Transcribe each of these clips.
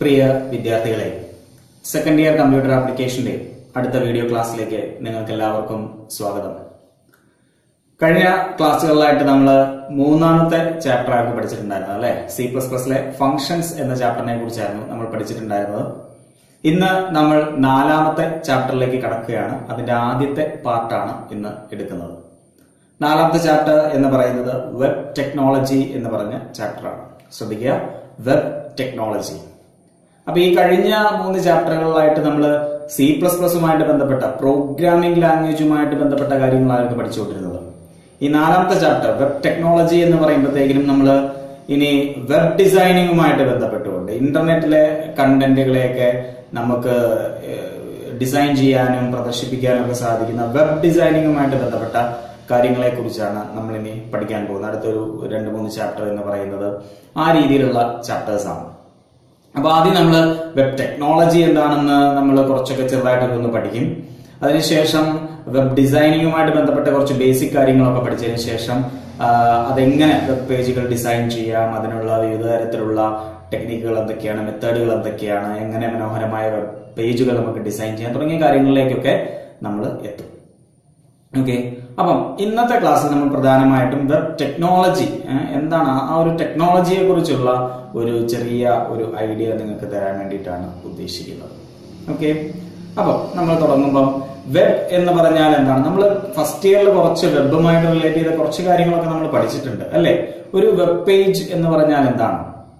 പ്രിയ വിദ്യാർത്ഥികളെ second year computer ആപ്ലിക്കേഷന്റെ അടുത്ത വീഡിയോ ക്ലാസ്സിലേക്ക് നിങ്ങൾക്ക് എല്ലാവർക്കും സ്വാഗതം കഴിഞ്ഞ ക്ലാസ്സുകളിലായിട്ട് നമ്മൾ മൂന്നാമത്തെ ചാപ്റ്റർ ആയിരുന്നു പഠിച്ചിട്ടുണ്ടായിരുന്നത് അല്ലെ സി പ്ലസ് പ്ലസിലെ ഫംഗ്ഷൻസ് എന്ന ചാപ്റ്ററിനെ കുറിച്ചായിരുന്നു നമ്മൾ പഠിച്ചിട്ടുണ്ടായിരുന്നത് ഇന്ന് നമ്മൾ നാലാമത്തെ ചാപ്റ്ററിലേക്ക് കടക്കുകയാണ് അതിന്റെ ആദ്യത്തെ പാർട്ടാണ് ഇന്ന് എടുക്കുന്നത് നാലാമത്തെ ചാപ്റ്റർ എന്ന് പറയുന്നത് വെബ് ടെക്നോളജി എന്ന് പറഞ്ഞ ചാപ്റ്ററാണ് ശ്രദ്ധിക്കുക വെബ് ടെക്നോളജി അപ്പൊ ഈ കഴിഞ്ഞ മൂന്ന് ചാപ്റ്ററുകളിലായിട്ട് നമ്മൾ സി പ്ലസ് പ്ലസുമായിട്ട് ബന്ധപ്പെട്ട പ്രോഗ്രാമിംഗ് ലാംഗ്വേജുമായിട്ട് ബന്ധപ്പെട്ട കാര്യങ്ങളായിരുന്നു പഠിച്ചുകൊണ്ടിരുന്നത് ഈ നാലാമത്തെ ചാപ്റ്റർ വെബ് ടെക്നോളജി എന്ന് പറയുമ്പോഴത്തേക്കിനും നമ്മൾ ഇനി വെബ് ഡിസൈനിങ്ങുമായിട്ട് ബന്ധപ്പെട്ടുകൊണ്ട് ഇന്റർനെറ്റിലെ കണ്ടന്റുകളെയൊക്കെ നമുക്ക് ഡിസൈൻ ചെയ്യാനും പ്രദർശിപ്പിക്കാനും ഒക്കെ സാധിക്കുന്ന വെബ് ഡിസൈനിങ്ങുമായിട്ട് ബന്ധപ്പെട്ട കാര്യങ്ങളെ കുറിച്ചാണ് നമ്മൾ ഇനി പഠിക്കാൻ പോകുന്നത് അടുത്തൊരു രണ്ട് മൂന്ന് ചാപ്റ്റർ എന്ന് പറയുന്നത് ആ രീതിയിലുള്ള ചാപ്റ്റേഴ്സ് ആണ് അപ്പൊ ആദ്യം നമ്മൾ വെബ് ടെക്നോളജി എന്താണെന്ന് നമ്മൾ കുറച്ചൊക്കെ ചെറുതായിട്ടൊക്കെ ഒന്ന് പഠിക്കും അതിനുശേഷം വെബ് ഡിസൈനിങ്ങുമായിട്ട് ബന്ധപ്പെട്ട കുറച്ച് ബേസിക് കാര്യങ്ങളൊക്കെ പഠിച്ചതിന് ശേഷം ആ, അതെങ്ങനെ വെബ് പേജുകൾ ഡിസൈൻ ചെയ്യാം അതിനുള്ള വിവിധ തരത്തിലുള്ള ടെക്നിക്കുകൾ എന്തൊക്കെയാണ് മെത്തേഡുകൾ എന്തൊക്കെയാണ് എങ്ങനെ മനോഹരമായ വെബ് പേജുകൾ നമുക്ക് ഡിസൈൻ ചെയ്യാം തുടങ്ങിയ കാര്യങ്ങളിലേക്കൊക്കെ നമ്മൾ എത്തും ഓക്കെ അപ്പം ഇന്നത്തെ ക്ലാസ്സിൽ നമ്മൾ പ്രധാനമായിട്ടും വെബ് ടെക്നോളജി ഏഹ്, എന്താണ് ആ- ആ ഒരു ടെക്നോളജിയെ കുറിച്ചുള്ള ഒരു ചെറിയ ഒരു ഐഡിയ നിങ്ങൾക്ക് തരാൻ വേണ്ടിയിട്ടാണ് ഉദ്ദേശിക്കുന്നത് ഓക്കെ അപ്പം നമ്മൾ തുടങ്ങുമ്പം വെബ് എന്ന് പറഞ്ഞാൽ എന്താണ് നമ്മൾ ഫസ്റ്റ് ഇയറിൽ കുറച്ച് വെബുമായിട്ട് റിലേറ്റ് ചെയ്ത കുറച്ച് കാര്യങ്ങളൊക്കെ നമ്മൾ പഠിച്ചിട്ടുണ്ട് അല്ലെ ഒരു വെബ് പേജ് എന്ന് പറഞ്ഞാൽ എന്താണ്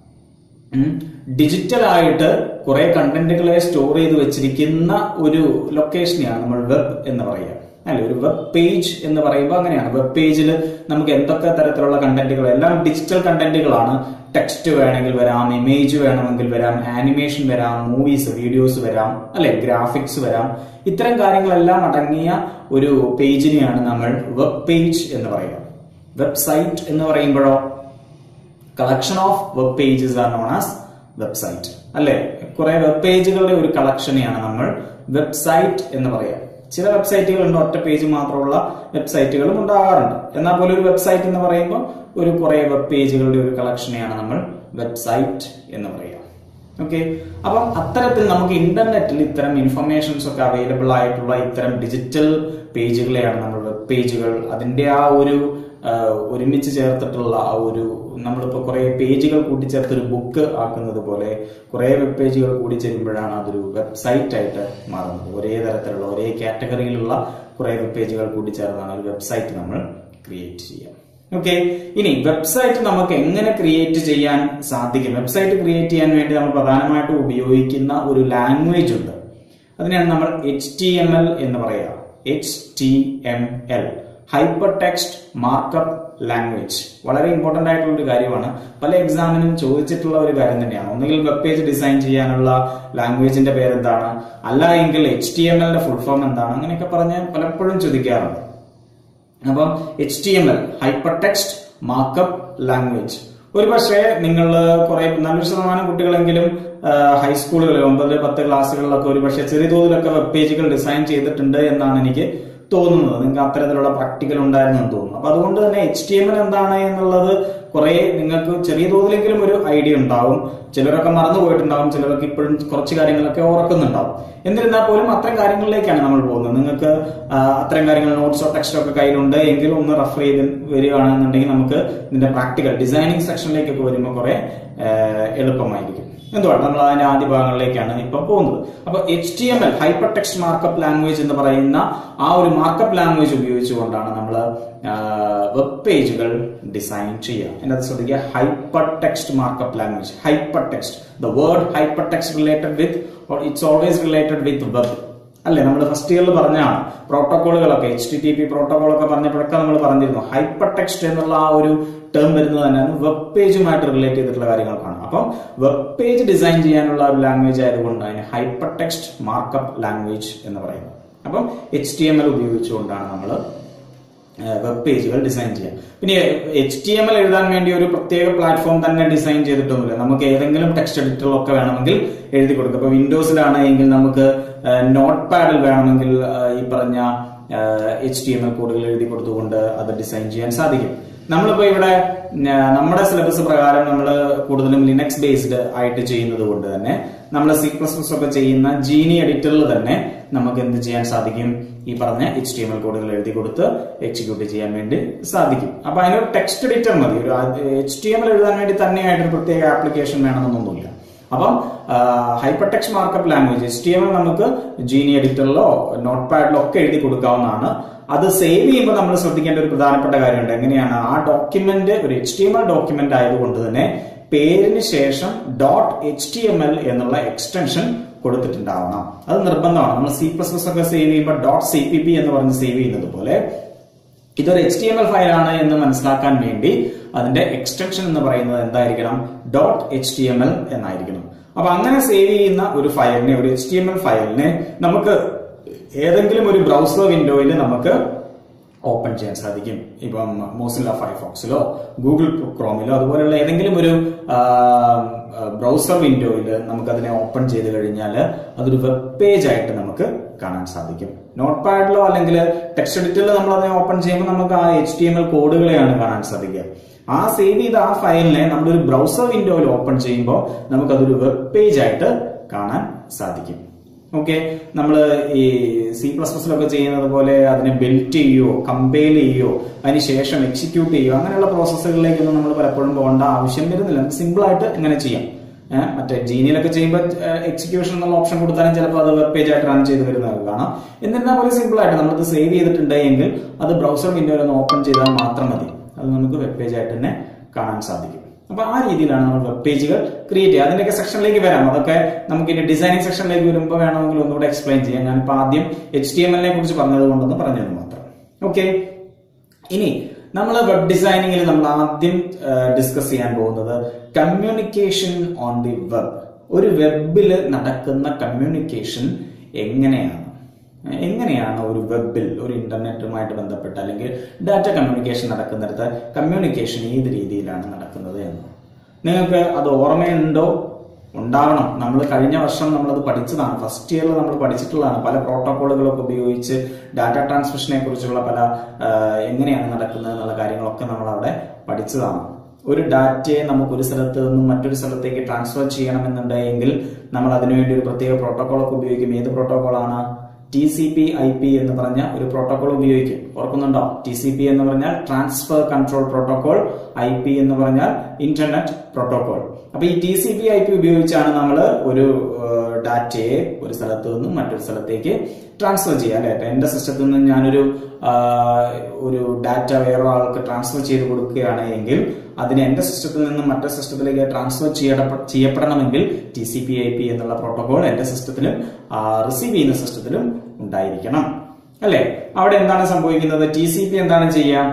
ഡിജിറ്റൽ ആയിട്ട് കുറെ കണ്ടന്റുകളെ സ്റ്റോർ ചെയ്ത് വെച്ചിരിക്കുന്ന ഒരു ലൊക്കേഷനെയാണ് നമ്മൾ വെബ് എന്ന് പറയുക അല്ലെ ഒരു വെബ് പേജ് എന്ന് പറയുമ്പോൾ അങ്ങനെയാണ് വെബ് പേജിൽ നമുക്ക് എന്തൊക്കെ തരത്തിലുള്ള കണ്ടന്റുകൾ എല്ലാം ഡിജിറ്റൽ കണ്ടന്റുകളാണ് ടെക്സ്റ്റ് വേണമെങ്കിൽ വരാം ഇമേജ് വേണമെങ്കിൽ വരാം ആനിമേഷൻ വരാം മൂവീസ് വീഡിയോസ് വരാം അല്ലെ ഗ്രാഫിക്സ് വരാം ഇത്തരം കാര്യങ്ങളെല്ലാം അടങ്ങിയ ഒരു പേജിനെയാണ് നമ്മൾ വെബ് പേജ് എന്ന് പറയുക വെബ്സൈറ്റ് എന്ന് പറയുമ്പോഴോ collection of web pages are known as website അല്ലെ കുറെ വെബ് പേജുകളുടെ ഒരു കളക്ഷനെയാണ് നമ്മൾ വെബ്സൈറ്റ് എന്ന് പറയാം ചില വെബ്സൈറ്റുകൾ ഉണ്ട് ഒറ്റ പേജ് മാത്രമുള്ള വെബ്സൈറ്റുകളും ഉണ്ടാകാറുണ്ട് എന്നാൽ പോലും ഒരു വെബ്സൈറ്റ് എന്ന് പറയുമ്പോൾ ഒരു കുറെ വെബ് പേജുകളുടെ ഒരു കളക്ഷനെയാണ് നമ്മൾ വെബ്സൈറ്റ് എന്ന് പറയുക ഓക്കെ അപ്പം അത്തരത്തിൽ നമുക്ക് ഇന്റർനെറ്റിൽ ഇത്തരം ഇൻഫർമേഷൻസ് ഒക്കെ അവൈലബിൾ ആയിട്ടുള്ള ഇത്തരം ഡിജിറ്റൽ പേജുകളെയാണ് നമ്മൾ വെബ് പേജുകൾ അതിന്റെ ആ ഒരു ആ, ഒരുമിച്ച് ചേർത്തിട്ടുള്ള ആ ഒരു നമ്മളിപ്പോ കുറെ പേജുകൾ കൂട്ടിച്ചേർത്ത് ഒരു ബുക്ക് ആക്കുന്നത് പോലെ കുറെ വെബ് പേജുകൾ കൂടി ചേരുമ്പോഴാണ് അതൊരു വെബ്സൈറ്റ് ആയിട്ട് മാറുന്നത് ഒരേ തരത്തിലുള്ള ഒരേ കാറ്റഗറിയിലുള്ള കുറെ വെബ് പേജുകൾ കൂട്ടിച്ചേർന്നാണ് ഒരു വെബ്സൈറ്റ് നമ്മൾ ക്രിയേറ്റ് ചെയ്യുക ഓക്കെ ഇനി വെബ്സൈറ്റ് നമുക്ക് എങ്ങനെ ക്രിയേറ്റ് ചെയ്യാൻ സാധിക്കും വെബ്സൈറ്റ് ക്രിയേറ്റ് ചെയ്യാൻ വേണ്ടി നമ്മൾ പ്രധാനമായിട്ടും ഉപയോഗിക്കുന്ന ഒരു ലാംഗ്വേജ് ഉണ്ട് അതിനെയാണ് നമ്മൾ എച്ച് ടി എം എൽ എന്ന് പറയുക H T M L hyper text markup language വളരെ ഇമ്പോർട്ടന്റ് ആയിട്ടുള്ള ഒരു കാര്യമാണ് പല എക്സാമിനും ചോദിച്ചിട്ടുള്ള ഒരു കാര്യം തന്നെയാണ് ഒന്നുകിൽ വെബ് പേജ് ഡിസൈൻ ചെയ്യാനുള്ള ലാംഗ്വേജിന്റെ പേരെന്താണ് അല്ല എങ്കിൽ എച്ച് ടി എം എല്ലിന്റെ ഫുൾ ഫോം എന്താണ് അങ്ങനെയൊക്കെ പറഞ്ഞ് പലപ്പോഴും ചോദിക്കാറുണ്ട് അപ്പം H T M L hyper text markup language ഒരു പക്ഷേ നിങ്ങൾ കുറെ നല്ലൊരു ശതമാനം കുട്ടികളെങ്കിലും ഹൈസ്കൂളുകളിൽ ഒമ്പത് പത്ത് ക്ലാസ്സുകളിലൊക്കെ ഒരു പക്ഷേ ചെറിയ തോതിലൊക്കെ വെബ് പേജുകൾ ഡിസൈൻ ചെയ്തിട്ടുണ്ട് എന്നാണ് എനിക്ക് തോന്നുന്നത് നിങ്ങൾക്ക് അത്തരത്തിലുള്ള പ്രാക്ടിക്കൽ ഉണ്ടായിരുന്നു എന്ന് തോന്നുന്നു അപ്പൊ അതുകൊണ്ട് തന്നെ എച്ച് ടി എം എൽ എന്താണ് എന്നുള്ളത് കുറെ നിങ്ങൾക്ക് ചെറിയ തോതിലെങ്കിലും ഒരു ഐഡിയ ഉണ്ടാവും ചിലരൊക്കെ മറന്നു പോയിട്ടുണ്ടാവും ചിലരൊക്കെ ഇപ്പോഴും കുറച്ച് കാര്യങ്ങളൊക്കെ ഓർക്കുന്നുണ്ടാവും എന്നിരുന്നാൽ പോലും അത്തരം കാര്യങ്ങളിലേക്കാണ് നമ്മൾ പോകുന്നത് നിങ്ങൾക്ക് ആ, അത്തരം കാര്യങ്ങൾ നോട്ട്സോ ടെക്സ്റ്റോ ഒക്കെ കയ്യിലുണ്ട് എങ്കിലും ഒന്ന് റെഫർ ചെയ്ത് വരികയാണെന്നുണ്ടെങ്കിൽ നമുക്ക് ഇതിന്റെ പ്രാക്ടിക്കൽ ഡിസൈനിങ് സെക്ഷനിലേക്കൊക്കെ വരുമ്പോൾ കുറെ ആ, എളുപ്പമായിരിക്കും എന്തുകൊണ്ട് നമ്മൾ അതിന്റെ ആദ്യ ഭാഗങ്ങളിലേക്കാണ് ഇപ്പൊ പോകുന്നത് അപ്പൊ H T M L hyper text markup language എന്ന് പറയുന്ന ആ ഒരു മാർക്കപ്പ് ലാംഗ്വേജ് ഉപയോഗിച്ചുകൊണ്ടാണ് നമ്മൾ വെബ് പേജുകൾ ഡിസൈൻ ചെയ്യുക എന്റെ അത് ശ്രദ്ധിക്കുക hyper text markup language hyper text the word hyper text related with it's always related with web അല്ലെ നമ്മൾ ഫസ്റ്റ് ഇയറിൽ പറഞ്ഞാണ് പ്രോട്ടോകോളുകളൊക്കെ എച്ച് ടി ടി പി പ്രോട്ടോകോളൊക്കെ പറഞ്ഞപ്പോഴൊക്കെ നമ്മൾ പറഞ്ഞിരുന്നു ഹൈപ്പർ ടെക്സ്റ്റ് എന്നുള്ള ആ ഒരു ടേം വരുന്നത് തന്നെയാണ് വെബ് പേജുമായിട്ട് റിലേറ്റ് ചെയ്തിട്ടുള്ള കാര്യങ്ങൾക്കാണ് അപ്പം വെബ് പേജ് ഡിസൈൻ ചെയ്യാനുള്ള ഒരു ലാംഗ്വേജ് ആയതുകൊണ്ട് അതിന് ഹൈപ്പർ ടെക്സ്റ്റ് മാർക്കപ്പ് ലാംഗ്വേജ് എന്ന് പറയുന്നത് അപ്പം എച്ച് ടി എം എൽ ഉപയോഗിച്ചുകൊണ്ടാണ് നമ്മൾ വെബ് പേജുകൾ ഡിസൈൻ ചെയ്യാം പിന്നെ എച്ച് ടി എം എൽ എഴുതാൻ വേണ്ടി ഒരു പ്രത്യേക പ്ലാറ്റ്ഫോം തന്നെ ഡിസൈൻ ചെയ്തിട്ടൊന്നുമില്ല നമുക്ക് ഏതെങ്കിലും ടെക്സ്റ്റ് എഡിറ്ററിലൊക്കെ വേണമെങ്കിൽ എഴുതി കൊടുക്കാം ഇപ്പൊ വിൻഡോസിലാണ് എങ്കിൽ നമുക്ക് നോട്ട് പാഡിൽ വേണമെങ്കിൽ ആ, ഈ പറഞ്ഞ എച്ച് ടി എം എൽ കോഡുകൾ എഴുതി കൊടുത്തുകൊണ്ട് അത് ഡിസൈൻ ചെയ്യാൻ സാധിക്കും നമ്മളിപ്പോ ഇവിടെ ന- നമ്മുടെ സിലബസ് പ്രകാരം നമ്മൾ കൂടുതലും ലിനക്സ് ബേസ്ഡ് ആയിട്ട് ചെയ്യുന്നത് കൊണ്ട് തന്നെ നമ്മൾ സി പ്ലസ് പ്ലസ് ഒക്കെ ചെയ്യുന്ന ജീനി എഡിറ്ററിൽ തന്നെ നമുക്ക് എന്ത് ചെയ്യാൻ സാധിക്കും ഈ പറഞ്ഞ എച്ച് ടി എം എൽ കോഡുകൾ എഴുതി കൊടുത്ത് എക്സിക്യൂട്ട് ചെയ്യാൻ വേണ്ടി സാധിക്കും അപ്പൊ അതിനൊരു ടെക്സ്റ്റ് എഡിറ്റർ മതി ഒരു എച്ച് ടി എം എൽ എഴുതാൻ വേണ്ടി തന്നെയായിട്ട് ഒരു പ്രത്യേക ആപ്ലിക്കേഷൻ വേണമെന്നൊന്നുമില്ല അപ്പം hyper text markup language H T M L നമുക്ക് ജീനി എഡിറ്ററിലോ നോട്ട് പാഡിലോ ഒക്കെ എഴുതി കൊടുക്കാവുന്നതാണ് അത് സേവ് ചെയ്യുമ്പോൾ നമ്മൾ ശ്രദ്ധിക്കേണ്ട ഒരു പ്രധാനപ്പെട്ട കാര്യമുണ്ട് എങ്ങനെയാണ് ആ ഡോക്യുമെന്റ് ഒരു H T M L document ആയതുകൊണ്ട് തന്നെ പേരിന് ശേഷം dot H T M L എന്നുള്ള എക്സ്റ്റൻഷൻ കൊടുത്തിട്ടുണ്ടാവണം അത് നിർബന്ധമാണ് നമ്മൾ സി പ്ലസ് പ്ലസ് ഒക്കെ സേവ് ചെയ്യുമ്പോൾ ഡോട്ട് സി പി പി എന്ന് പറഞ്ഞ് സേവ് ചെയ്യുന്നത് പോലെ ഇതൊരു എച്ച് ടി എം എൽ ഫയലാണ് എന്ന് മനസ്സിലാക്കാൻ വേണ്ടി അതിന്റെ എക്സ്റ്റൻഷൻ എന്ന് പറയുന്നത് എന്തായിരിക്കണം dot H T M L എന്നായിരിക്കണം അപ്പൊ അങ്ങനെ സേവ് ചെയ്യുന്ന ഒരു ഫയലിനെ ഒരു എച്ച് ടി എം എൽ ഫയലിനെ നമുക്ക് ഏതെങ്കിലും ഒരു ബ്രൗസർ വിൻഡോയിൽ നമുക്ക് ഓപ്പൺ ചെയ്യാൻ സാധിക്കും ഇപ്പം മോസില്ല ഫയർഫോക്സിലോ ഗൂഗിൾ ക്രോമിലോ അതുപോലെയുള്ള ഏതെങ്കിലും ഒരു ബ്രൗസർ വിൻഡോയിൽ നമുക്ക് അതിനെ ഓപ്പൺ ചെയ്ത് കഴിഞ്ഞാൽ അതൊരു വെബ് പേജ് ആയിട്ട് നമുക്ക് കാണാൻ സാധിക്കും നോട്ട് പാഡിലോ അല്ലെങ്കിൽ ടെക്സ്റ്റ് എഡിറ്ററിൽ നമ്മൾ അതിനെ ഓപ്പൺ ചെയ്യുമ്പോൾ നമുക്ക് ആ എച്ച് ടി എം എൽ കോഡുകളെയാണ് കാണാൻ സാധിക്കുക ആ സേവ് ചെയ്ത ആ ഫയലിനെ നമ്മളൊരു ബ്രൗസർ വിൻഡോയിൽ ഓപ്പൺ ചെയ്യുമ്പോൾ നമുക്കതൊരു വെബ് പേജ് ആയിട്ട് കാണാൻ സാധിക്കും ഓക്കെ നമ്മൾ ഈ സി പ്ലസ് പ്ലസിലൊക്കെ ചെയ്യുന്നത് പോലെ അതിനെ ബിൽറ്റ് ചെയ്യുകയോ കമ്പൈൽ ചെയ്യുകയോ അതിനുശേഷം എക്സിക്യൂട്ട് ചെയ്യുകയോ അങ്ങനെയുള്ള പ്രോസസ്സുകളിലേക്കൊന്നും നമ്മൾ പലപ്പോഴും പോകേണ്ട ആവശ്യം വരുന്നില്ല നമുക്ക് സിമ്പിൾ ആയിട്ട് ഇങ്ങനെ ചെയ്യാം ഏഹ് മറ്റേ ജീനിയിലൊക്കെ ചെയ്യുമ്പോൾ എക്സിക്യൂഷൻ എന്നുള്ള ഓപ്ഷൻ കൊടുത്താലും ചിലപ്പോൾ അത് വെബ് പേജ് ആയിട്ട് റൺ ചെയ്ത് വരുന്നത് കാണാം എന്നിരുന്നാൽ പോലെ സിമ്പിൾ ആയിട്ട് നമ്മളിത് സേവ് ചെയ്തിട്ടുണ്ട് എങ്കിൽ അത് ബ്രൗസർ വിൻഡോയിൽ ഒന്ന് ഓപ്പൺ ചെയ്താൽ മാത്രം മതി അത് നമുക്ക് വെബ് പേജ് ആയിട്ട് തന്നെ കാണാൻ സാധിക്കും അപ്പൊ ആ രീതിയിലാണ് നമ്മൾ വെബ് പേജുകൾ ക്രിയേറ്റ് ചെയ്യുക അതിന്റെയൊക്കെ സെക്ഷനിലേക്ക് വരാം അതൊക്കെ നമുക്ക് ഇനി ഡിസൈനിങ് സെക്ഷനിലേക്ക് വരുമ്പോൾ വേണമെങ്കിൽ ഒന്നുകൂടെ എക്സ്പ്ലെയിൻ ചെയ്യാം ഞാനിപ്പോൾ ആദ്യം എച്ച് ടി എം എല്ലിനെ കുറിച്ച് പറഞ്ഞത് കൊണ്ടൊന്ന് പറഞ്ഞത് മാത്രം ഓക്കെ ഇനി നമ്മൾ വെബ് ഡിസൈനിങ്ങിൽ നമ്മൾ ആദ്യം ഡിസ്കസ് ചെയ്യാൻ പോകുന്നത് കമ്മ്യൂണിക്കേഷൻ ഓൺ ദി വെബ് ഒരു വെബിൽ നടക്കുന്ന കമ്മ്യൂണിക്കേഷൻ എങ്ങനെയാണ് എങ്ങനെയാണ് ഒരു വെബിൽ ഒരു ഇന്റർനെറ്റുമായിട്ട് ബന്ധപ്പെട്ട് അല്ലെങ്കിൽ ഡാറ്റ കമ്മ്യൂണിക്കേഷൻ നടക്കുന്നിടത്ത് കമ്മ്യൂണിക്കേഷൻ ഏത് രീതിയിലാണ് നടക്കുന്നത് എന്ന് നിങ്ങൾക്ക് അത് ഓർമ്മയുണ്ടോ ഉണ്ടാവണം നമ്മൾ കഴിഞ്ഞ വർഷം നമ്മളത് പഠിച്ചതാണ് ഫസ്റ്റ് ഇയറിൽ നമ്മൾ പഠിച്ചിട്ടുള്ളതാണ് പല പ്രോട്ടോകോളുകളൊക്കെ ഉപയോഗിച്ച് ഡാറ്റ ട്രാൻസ്മിഷനെ കുറിച്ചുള്ള പല ആ, എങ്ങനെയാണ് നടക്കുന്നത് എന്നുള്ള കാര്യങ്ങളൊക്കെ നമ്മൾ അവിടെ പഠിച്ചതാണ് ഒരു ഡാറ്റയെ നമുക്ക് ഒരു സ്ഥലത്ത് നിന്നും മറ്റൊരു സ്ഥലത്തേക്ക് ട്രാൻസ്ഫർ ചെയ്യണമെന്നുണ്ടെങ്കിൽ നമ്മൾ അതിനുവേണ്ടി ഒരു പ്രത്യേക പ്രോട്ടോകോളൊക്കെ ഉപയോഗിക്കും ഏത് പ്രോട്ടോകോളാണ് T C P I P എന്ന് പറഞ്ഞ ഒരു പ്രോട്ടോകോൾ ഉപയോഗിക്കും ഓർക്കുന്നുണ്ടോ ടി സി പി എന്ന് പറഞ്ഞാൽ transfer control protocol I P എന്ന് പറഞ്ഞാൽ ഇന്റർനെറ്റ് പ്രോട്ടോകോൾ അപ്പൊ ഈ T C P I P ഉപയോഗിച്ചാണ് നമ്മൾ ഒരു ഏഹ്, ഡാറ്റയെ ഒരു സ്ഥലത്ത് നിന്നും മറ്റൊരു സ്ഥലത്തേക്ക് ട്രാൻസ്ഫർ ചെയ്യുക അല്ലെ എന്റെ സിസ്റ്റത്തിൽ നിന്ന് ഞാനൊരു ആഹ്, ഒരു ഡാറ്റ വേറൊരാൾക്ക് ട്രാൻസ്ഫർ ചെയ്ത് കൊടുക്കുകയാണ് എങ്കിൽ അതിന് എന്റെ സിസ്റ്റത്തിൽ നിന്നും മറ്റൊരു സിസ്റ്റത്തിലേക്ക് ട്രാൻസ്ഫർ ചെയ്യപ്പെട- ചെയ്യപ്പെടണമെങ്കിൽ T C P I P എന്നുള്ള പ്രോട്ടോകോൾ എന്റെ സിസ്റ്റത്തിലും റിസീവ് ചെയ്യുന്ന സിസ്റ്റത്തിലും ഉണ്ടായിരിക്കണം അല്ലെ അവിടെ എന്താണ് സംഭവിക്കുന്നത് ടി സി പി എന്താണ് ചെയ്യുക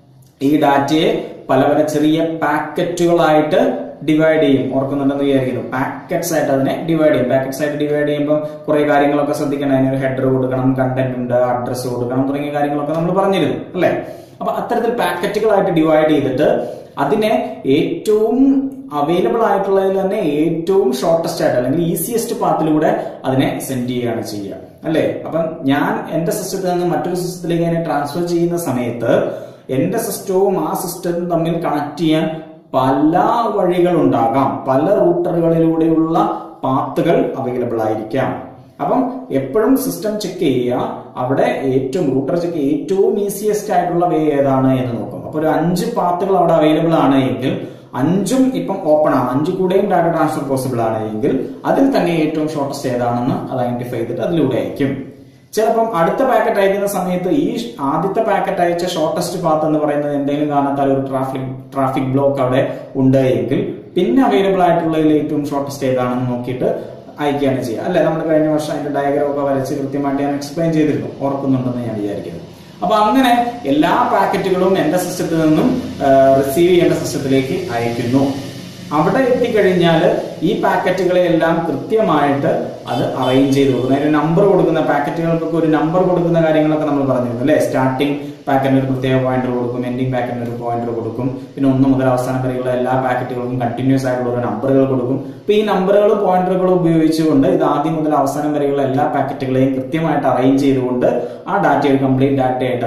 ഈ ഡാറ്റയെ പല പല ചെറിയ പാക്കറ്റുകളായിട്ട് ഡിവൈഡ് ചെയ്യും ഓർക്കുന്നുണ്ടെന്ന് വിചാരിക്കുന്നു പാക്കറ്റ്സ് ആയിട്ട് അതിനെ ഡിവൈഡ് ചെയ്യും പാക്കറ്റ്സ് ആയിട്ട് ഡിവൈഡ് ചെയ്യുമ്പോൾ കുറെ കാര്യങ്ങളൊക്കെ ശ്രദ്ധിക്കണം അതിനൊരു ഹെഡർ കൊടുക്കണം കണ്ടന്റ് ഉണ്ട് അഡ്രസ്സ് കൊടുക്കണം തുടങ്ങിയ കാര്യങ്ങളൊക്കെ നമ്മൾ പറഞ്ഞിരുന്നു അല്ലെ അപ്പൊ അത്തരത്തിൽ പാക്കറ്റുകളായിട്ട് ഡിവൈഡ് ചെയ്തിട്ട് അതിനെ ഏറ്റവും അവൈലബിൾ ആയിട്ടുള്ളതിൽ തന്നെ ഏറ്റവും ഷോർട്ടസ്റ്റ് ആയിട്ട് അല്ലെങ്കിൽ ഈസിയസ്റ്റ് പാത്തിലൂടെ അതിനെ സെൻഡ് ചെയ്യുകയാണ് ചെയ്യുക അല്ലെ അപ്പം ഞാൻ എന്റെ സിസ്റ്റത്തിൽ നിന്ന് മറ്റൊരു സിസ്റ്റത്തിലേക്ക് അതിനെ ട്രാൻസ്ഫർ ചെയ്യുന്ന സമയത്ത് എന്റെ സിസ്റ്റവും ആ സിസ്റ്റവും തമ്മിൽ കണക്ട് ചെയ്യാൻ പല വഴികളുണ്ടാകാം പല റൂട്ടറുകളിലൂടെയുള്ള പാത്തുകൾ അവൈലബിൾ ആയിരിക്കാം അപ്പം എപ്പോഴും സിസ്റ്റം ചെക്ക് ചെയ്യുക അവിടെ ഏറ്റവും റൂട്ടർ ചെക്ക് ഏറ്റവും ഈസിയസ്റ്റ് ആയിട്ടുള്ള വേ ഏതാണ് എന്ന് നോക്കും അപ്പൊ ഒരു അഞ്ച് പാത്തുകൾ അവിടെ അവൈലബിൾ ആണ് എങ്കിൽ അഞ്ചും ഇപ്പം ഓപ്പൺ ആണ് അഞ്ചു കൂടെയും ഡാറ്റ ട്രാൻസ്ഫർ പോസിബിൾ ആണ് എങ്കിൽ അതിൽ തന്നെ ഏറ്റവും ഷോർട്ടസ്റ്റ് ഏതാണെന്ന് അത് ഐഡന്റിഫൈ ചെയ്തിട്ട് അതിലൂടെ അയക്കും ചിലപ്പം അടുത്ത പാക്കറ്റ് അയക്കുന്ന സമയത്ത് ഈ ആദ്യത്തെ പാക്കറ്റ് അയച്ച ഷോർട്ടസ്റ്റ് പാത്ത് എന്ന് പറയുന്നത് എന്തെങ്കിലും കാരണത്താൽ ഒരു ട്രാഫിക് ട്രാഫിക് ബ്ലോക്ക് അവിടെ ഉണ്ട് എങ്കിൽ പിന്നെ അവൈലബിൾ ആയിട്ടുള്ളതിൽ ഏറ്റവും ഷോർട്ടസ്റ്റ് ഏതാണെന്ന് നോക്കിയിട്ട് അയക്കുകയാണ് ചെയ്യുക അല്ലെ നമ്മൾ കഴിഞ്ഞ വർഷം അതിന്റെ ഡയഗ്രാം ഒക്കെ വരച്ച് കൃത്യമായിട്ട് ഞാൻ എക്സ്പ്ലെയിൻ ചെയ്തിരുന്നു ഓർക്കുന്നുണ്ടെന്ന് ഞാൻ വിചാരിക്കുന്നു അപ്പൊ അങ്ങനെ എല്ലാ പാക്കറ്റുകളും എന്റെ സിസ്റ്റത്തിൽ നിന്നും റിസീവ് ചെയ്യേണ്ട സിസ്റ്റത്തിലേക്ക് അയക്കുന്നു അവിടെ എത്തിക്കഴിഞ്ഞാൽ ഈ പാക്കറ്റുകളെ എല്ലാം കൃത്യമായിട്ട് അത് അറേഞ്ച് ചെയ്ത് കൊടുക്കുന്നു അതിന് നമ്പർ കൊടുക്കുന്ന പാക്കറ്റുകൾക്കൊക്കെ ഒരു നമ്പർ കൊടുക്കുന്ന കാര്യങ്ങളൊക്കെ നമ്മൾ പറഞ്ഞിരുന്നു അല്ലെ സ്റ്റാർട്ടിംഗ് പാക്കറ്റിന് ഒരു പ്രത്യേക പോയിന്റർ കൊടുക്കും എൻഡിങ് പാക്കറ്റിന് ഒരു പോയിന്റർ കൊടുക്കും പിന്നെ ഒന്ന് മുതൽ അവസാനം വരെയുള്ള എല്ലാ പാക്കറ്റുകൾക്കും കണ്ടിന്യൂസ് ആയിട്ടുള്ള ഒരു നമ്പറുകൾ കൊടുക്കും അപ്പൊ ഈ നമ്പറുകളും പോയിന്ററുകളും ഉപയോഗിച്ചുകൊണ്ട് ഇത് ആദ്യം മുതൽ അവസാനം വരെയുള്ള എല്ലാ പാക്കറ്റുകളെയും കൃത്യമായിട്ട് അറേഞ്ച് ചെയ്തുകൊണ്ട് ആ ഡാറ്റ ഒരു കംപ്ലീറ്റ് ഡാറ്റയായിട്ട് അത്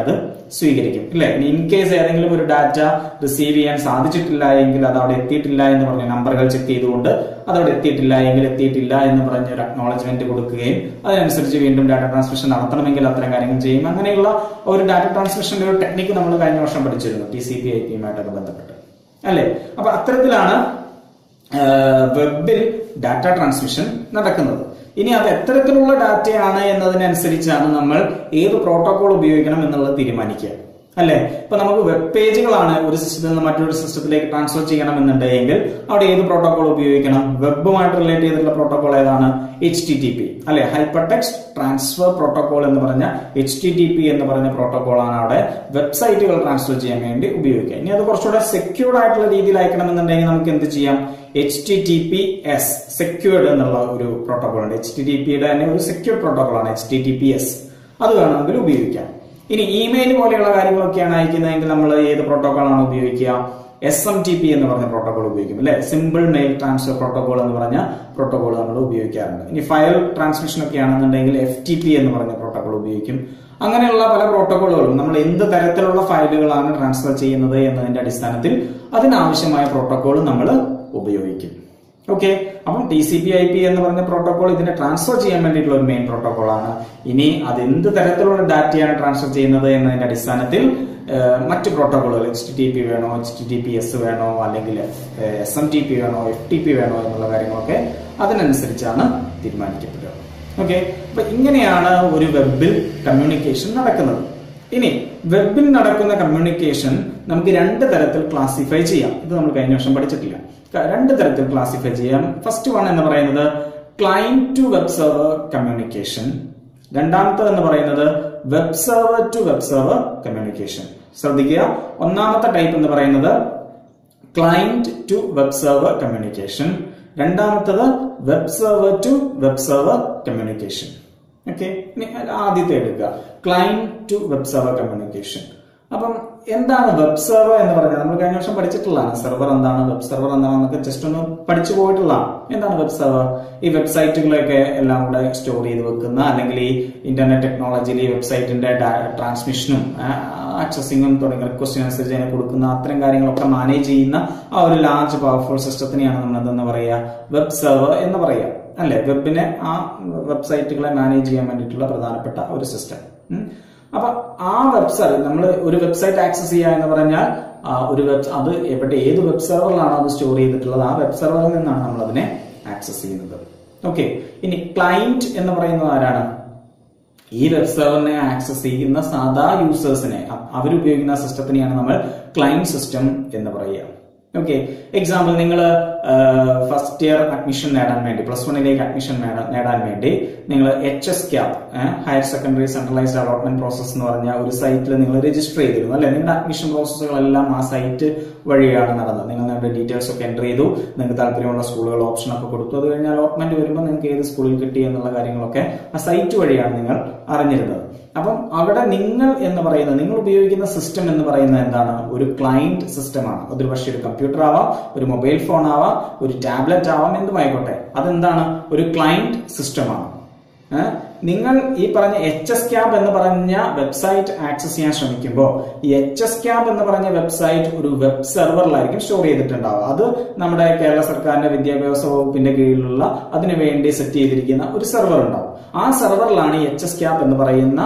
സ്വീകരിക്കും അല്ലെ ഇൻ കേസ് ഏതെങ്കിലും ഒരു ഡാറ്റ റിസീവ് ചെയ്യാൻ സാധിച്ചിട്ടില്ല എങ്കിൽ അത് അവിടെ എത്തിയിട്ടില്ല എന്ന് പറഞ്ഞ നമ്പറുകൾ ചെക്ക് ചെയ്തുകൊണ്ട് അത് അവിടെ എത്തിയിട്ടില്ല എങ്കിൽ എത്തിയിട്ടില്ല എന്ന് പറഞ്ഞ ഒരു അക്നോളജ്മെന്റ് കൊടുക്കുകയും അതിനനുസരിച്ച് വീണ്ടും ഡാറ്റ ട്രാൻസ്മിഷൻ നടത്തണമെങ്കിൽ അത്തരം കാര്യങ്ങൾ ചെയ്യും അങ്ങനെയുള്ള ഒരു ഡാറ്റ ട്രാൻസ്മിഷന്റെ ഒരു ടെക്നിക്ക് നമ്മൾ കഴിഞ്ഞ വർഷം പഠിച്ചിരുന്നു ടി സി പി ഐ പിയുമായിട്ടൊക്കെ ബന്ധപ്പെട്ട് അല്ലെ അപ്പൊ അത്തരത്തിലാണ് വെബിൽ ഡാറ്റ ട്രാൻസ്മിഷൻ നടക്കുന്നത് ഇനി അത് എത്തരത്തിലുള്ള ഡാറ്റയാണ് എന്നതിനനുസരിച്ചാണ് നമ്മൾ ഏത് പ്രോട്ടോകോൾ ഉപയോഗിക്കണം എന്നുള്ളത് തീരുമാനിക്കുക അല്ലെ ഇപ്പൊ നമുക്ക് വെബ് പേജുകളാണ് ഒരു സിസ്റ്റത്തിൽ നിന്ന് മറ്റൊരു സിസ്റ്റത്തിലേക്ക് ട്രാൻസ്ഫർ ചെയ്യണമെന്നുണ്ടെങ്കിൽ അവിടെ ഏത് പ്രോട്ടോകോൾ ഉപയോഗിക്കണം വെബുമായിട്ട് റിലേറ്റ് ചെയ്തിട്ടുള്ള പ്രോട്ടോകോൾ ഏതാണ് എച്ച് ടി ടി പി അല്ലെ ഹൈപ്പർ ടെക്സ്റ്റ് ട്രാൻസ്ഫർ പ്രോട്ടോകോൾ എന്ന് പറഞ്ഞ എച്ച് ടി ടി പി എന്ന് പറഞ്ഞ പ്രോട്ടോകോൾ ആണ് അവിടെ വെബ്സൈറ്റുകൾ ട്രാൻസ്ഫർ ചെയ്യാൻ വേണ്ടി ഉപയോഗിക്കുക ഇനി അത് കുറച്ചുകൂടെ സെക്യൂർഡ് ആയിട്ടുള്ള രീതിയിൽ അയക്കണമെന്നുണ്ടെങ്കിൽ നമുക്ക് എന്ത് ചെയ്യാം H T T P S secured എന്നുള്ള ഒരു പ്രോട്ടോകോൾ ഉണ്ട് എച്ച് ടി ടി പിയുടെ തന്നെ ഒരു സെക്യൂർ പ്രോട്ടോകോൾ ആണ് H T T P S അത് വേണമെങ്കിൽ ഉപയോഗിക്കാം ഇനി ഇമെയിൽ പോലെയുള്ള കാര്യങ്ങളൊക്കെയാണ് അയക്കുന്നതെങ്കിൽ നമ്മൾ ഏത് പ്രോട്ടോകോൾ ആണ് ഉപയോഗിക്കുക എസ് എം ടി പി എന്ന് പറഞ്ഞ പ്രോട്ടോകോൾ ഉപയോഗിക്കും അല്ലെ സിമ്പിൾ മെയിൽ ട്രാൻസ്ഫർ പ്രോട്ടോകോൾ എന്ന് പറഞ്ഞ പ്രോട്ടോകോൾ നമ്മൾ ഉപയോഗിക്കാറുണ്ട് ഇനി ഫയൽ ട്രാൻസ്മിഷൻ ഒക്കെ ആണെന്നുണ്ടെങ്കിൽ എഫ് ടി പി എന്ന് പറഞ്ഞ പ്രോട്ടോകോൾ ഉപയോഗിക്കും അങ്ങനെയുള്ള പല പ്രോട്ടോകോളുകളും നമ്മൾ എന്ത് തരത്തിലുള്ള ഫയലുകളാണ് ട്രാൻസ്ഫർ ചെയ്യുന്നത് എന്നതിന്റെ അടിസ്ഥാനത്തിൽ അതിനാവശ്യമായ പ്രോട്ടോകോൾ നമ്മൾ ഉപയോഗിക്കും ഓക്കെ അപ്പം T C P I P എന്ന് പറഞ്ഞ പ്രോട്ടോകോൾ ഇതിനെ ട്രാൻസ്ഫർ ചെയ്യാൻ വേണ്ടിയിട്ടുള്ള ഒരു മെയിൻ പ്രോട്ടോകോൾ ആണ് ഇനി അത് എന്ത് തരത്തിലുള്ള ഡാറ്റയാണ് ട്രാൻസ്ഫർ ചെയ്യുന്നത് എന്നതിന്റെ അടിസ്ഥാനത്തിൽ മറ്റ് പ്രോട്ടോകോളുകൾ എച്ച് ടി ടി പി വേണോ H T T P S വേണോ അല്ലെങ്കിൽ എസ് എം ടി പി വേണോ എഫ് ടി പി വേണോ എന്നുള്ള കാര്യങ്ങളൊക്കെ അതിനനുസരിച്ചാണ് തീരുമാനിക്കപ്പെടുക ഓക്കെ അപ്പൊ ഇങ്ങനെയാണ് ഒരു വെബിൽ കമ്മ്യൂണിക്കേഷൻ നടക്കുന്നത് ഇനി വെബിൽ നടക്കുന്ന കമ്മ്യൂണിക്കേഷൻ നമുക്ക് രണ്ട് തരത്തിൽ ക്ലാസിഫൈ ചെയ്യാം ഇത് നമ്മൾ കഴിഞ്ഞ വർഷം പഠിച്ചിട്ടില്ല രണ്ട് തരത്തിൽ ക്ലാസിഫൈ ചെയ്യാം ഫസ്റ്റ് വൺ എന്ന് പറയുന്നത് client to web server communication രണ്ടാമത്തത് എന്ന് പറയുന്നത് web server to web server communication ശ്രദ്ധിക്കുക ഒന്നാമത്തെ ടൈപ്പ് എന്ന് പറയുന്നത് client to web server communication രണ്ടാമത്തത് web server to web server communication okay ആദ്യത്തെ എടുക്കുക client to web server communication അപ്പം എന്താണ് വെബ് സെർവർ എന്ന് പറഞ്ഞാൽ നമ്മൾ കഴിഞ്ഞ വർഷം പഠിച്ചിട്ടുള്ളതാണ് സെർവർ എന്താണ് വെബ് സെർവർ എന്താണെന്നൊക്കെ ജസ്റ്റ് ഒന്ന് പഠിച്ചു പോയിട്ടുള്ളതാണ് എന്താണ് വെബ് സെർവർ ഈ വെബ്സൈറ്റുകളൊക്കെ എല്ലാം കൂടെ സ്റ്റോർ ചെയ്ത് വെക്കുന്ന അല്ലെങ്കിൽ ഈ ഇന്റർനെറ്റ് ടെക്നോളജിയിൽ ഈ വെബ്സൈറ്റിന്റെ ട്രാൻസ്മിഷനും ആക്സസിങ്ങും തുടങ്ങിയ റിക്വസ്റ്റിന് അനുസരിച്ച് അതിനെ കൊടുക്കുന്ന അത്തരം കാര്യങ്ങളൊക്കെ മാനേജ് ചെയ്യുന്ന ആ ഒരു ലാർജ് പവർഫുൾ സിസ്റ്റത്തിനെയാണ് നമ്മൾ എന്തെന്ന് പറയുക വെബ് സെർവർ എന്ന് പറയുക അല്ലെ വെബിനെ ആ വെബ്സൈറ്റുകളെ മാനേജ് ചെയ്യാൻ വേണ്ടിയിട്ടുള്ള പ്രധാനപ്പെട്ട ഒരു സിസ്റ്റം അപ്പൊ ആ വെബ്സൈറ്റ് നമ്മൾ ഒരു വെബ്സൈറ്റ് ആക്സസ് ചെയ്യുക എന്ന് പറഞ്ഞാൽ ഒരു വെബ് അത് എവിടെ ഏത് വെബ് സെർവറിലാണോ അത് സ്റ്റോർ ചെയ്തിട്ടുള്ളത് ആ വെബ് സെർവറിൽ നിന്നാണ് നമ്മൾ അതിനെ ആക്സസ് ചെയ്യുന്നത് ഓക്കെ ഇനി ക്ലൈന്റ് എന്ന് പറയുന്നത് ആരാണ് ഈ വെബ് സെർവറിനെ ആക്സസ് ചെയ്യുന്ന സാധാ യൂസേഴ്സിനെ അവരുപയോഗിക്കുന്ന സിസ്റ്റത്തിനെയാണ് നമ്മൾ ക്ലൈന്റ് സിസ്റ്റം എന്ന് പറയുക ഓക്കെ എക്സാമ്പിൾ നിങ്ങൾ ഫസ്റ്റ് ഇയർ അഡ്മിഷൻ നേടാൻ വേണ്ടി പ്ലസ് വണ്ണിലേക്ക് അഡ്മിഷൻ നേടാൻ വേണ്ടി നിങ്ങൾ H S cap higher secondary centralised allotment process എന്ന് പറഞ്ഞ ഒരു സൈറ്റിൽ നിങ്ങൾ രജിസ്റ്റർ ചെയ്തിരുന്നു അല്ലെ നിങ്ങളുടെ അഡ്മിഷൻ പ്രോസസ്സുകളെല്ലാം ആ സൈറ്റ് വഴിയാണ് നടന്നത് നിങ്ങൾ നിങ്ങളുടെ ഡീറ്റെയിൽസ് ഒക്കെ എൻ്റർ ചെയ്തു നിങ്ങൾക്ക് താല്പര്യമുള്ള സ്കൂളുകൾ ഓപ്ഷൻ ഒക്കെ കൊടുത്തു അത് കഴിഞ്ഞ് അലോട്ട്മെന്റ് വരുമ്പോൾ നിങ്ങൾക്ക് ഏത് സ്കൂളിൽ കിട്ടി എന്നുള്ള കാര്യങ്ങളൊക്കെ ആ സൈറ്റ് വഴിയാണ് നിങ്ങൾ അറിഞ്ഞിരുന്നത് അപ്പം അവിടെ നിങ്ങൾ എന്ന് പറയുന്നത് നിങ്ങൾ ഉപയോഗിക്കുന്ന സിസ്റ്റം എന്ന് പറയുന്നത് എന്താണ് ഒരു ക്ലൈന്റ് സിസ്റ്റമാണ് അതൊരു പക്ഷേ ഒരു കമ്പ്യൂട്ടർ ആവാം ഒരു മൊബൈൽ ഫോൺ ആവാം ഒരു ടാബ്ലറ്റ് ആവാം എന്തുമായിക്കോട്ടെ അതെന്താണ് ഒരു ക്ലൈന്റ് സിസ്റ്റമാണ് നിങ്ങൾ ഈ പറഞ്ഞ എച്ച് എസ് ക്യാബ് എന്ന് പറഞ്ഞ വെബ്സൈറ്റ് ആക്സസ് ചെയ്യാൻ ശ്രമിക്കുമ്പോൾ ഈ എച്ച് എസ് ക്യാബ് എന്ന് പറഞ്ഞ വെബ്സൈറ്റ് ഒരു വെബ് സെർവറിലായിരിക്കും സ്റ്റോർ ചെയ്തിട്ടുണ്ടാവുക അത് നമ്മുടെ കേരള സർക്കാരിന്റെ വിദ്യാഭ്യാസ വകുപ്പിന്റെ കീഴിലുള്ള അതിനു വേണ്ടി സെറ്റ് ചെയ്തിരിക്കുന്ന ഒരു സെർവർ ഉണ്ടാവും ആ സെർവറിലാണ് ഈ എച്ച് എസ് ക്യാബ് എന്ന് പറയുന്ന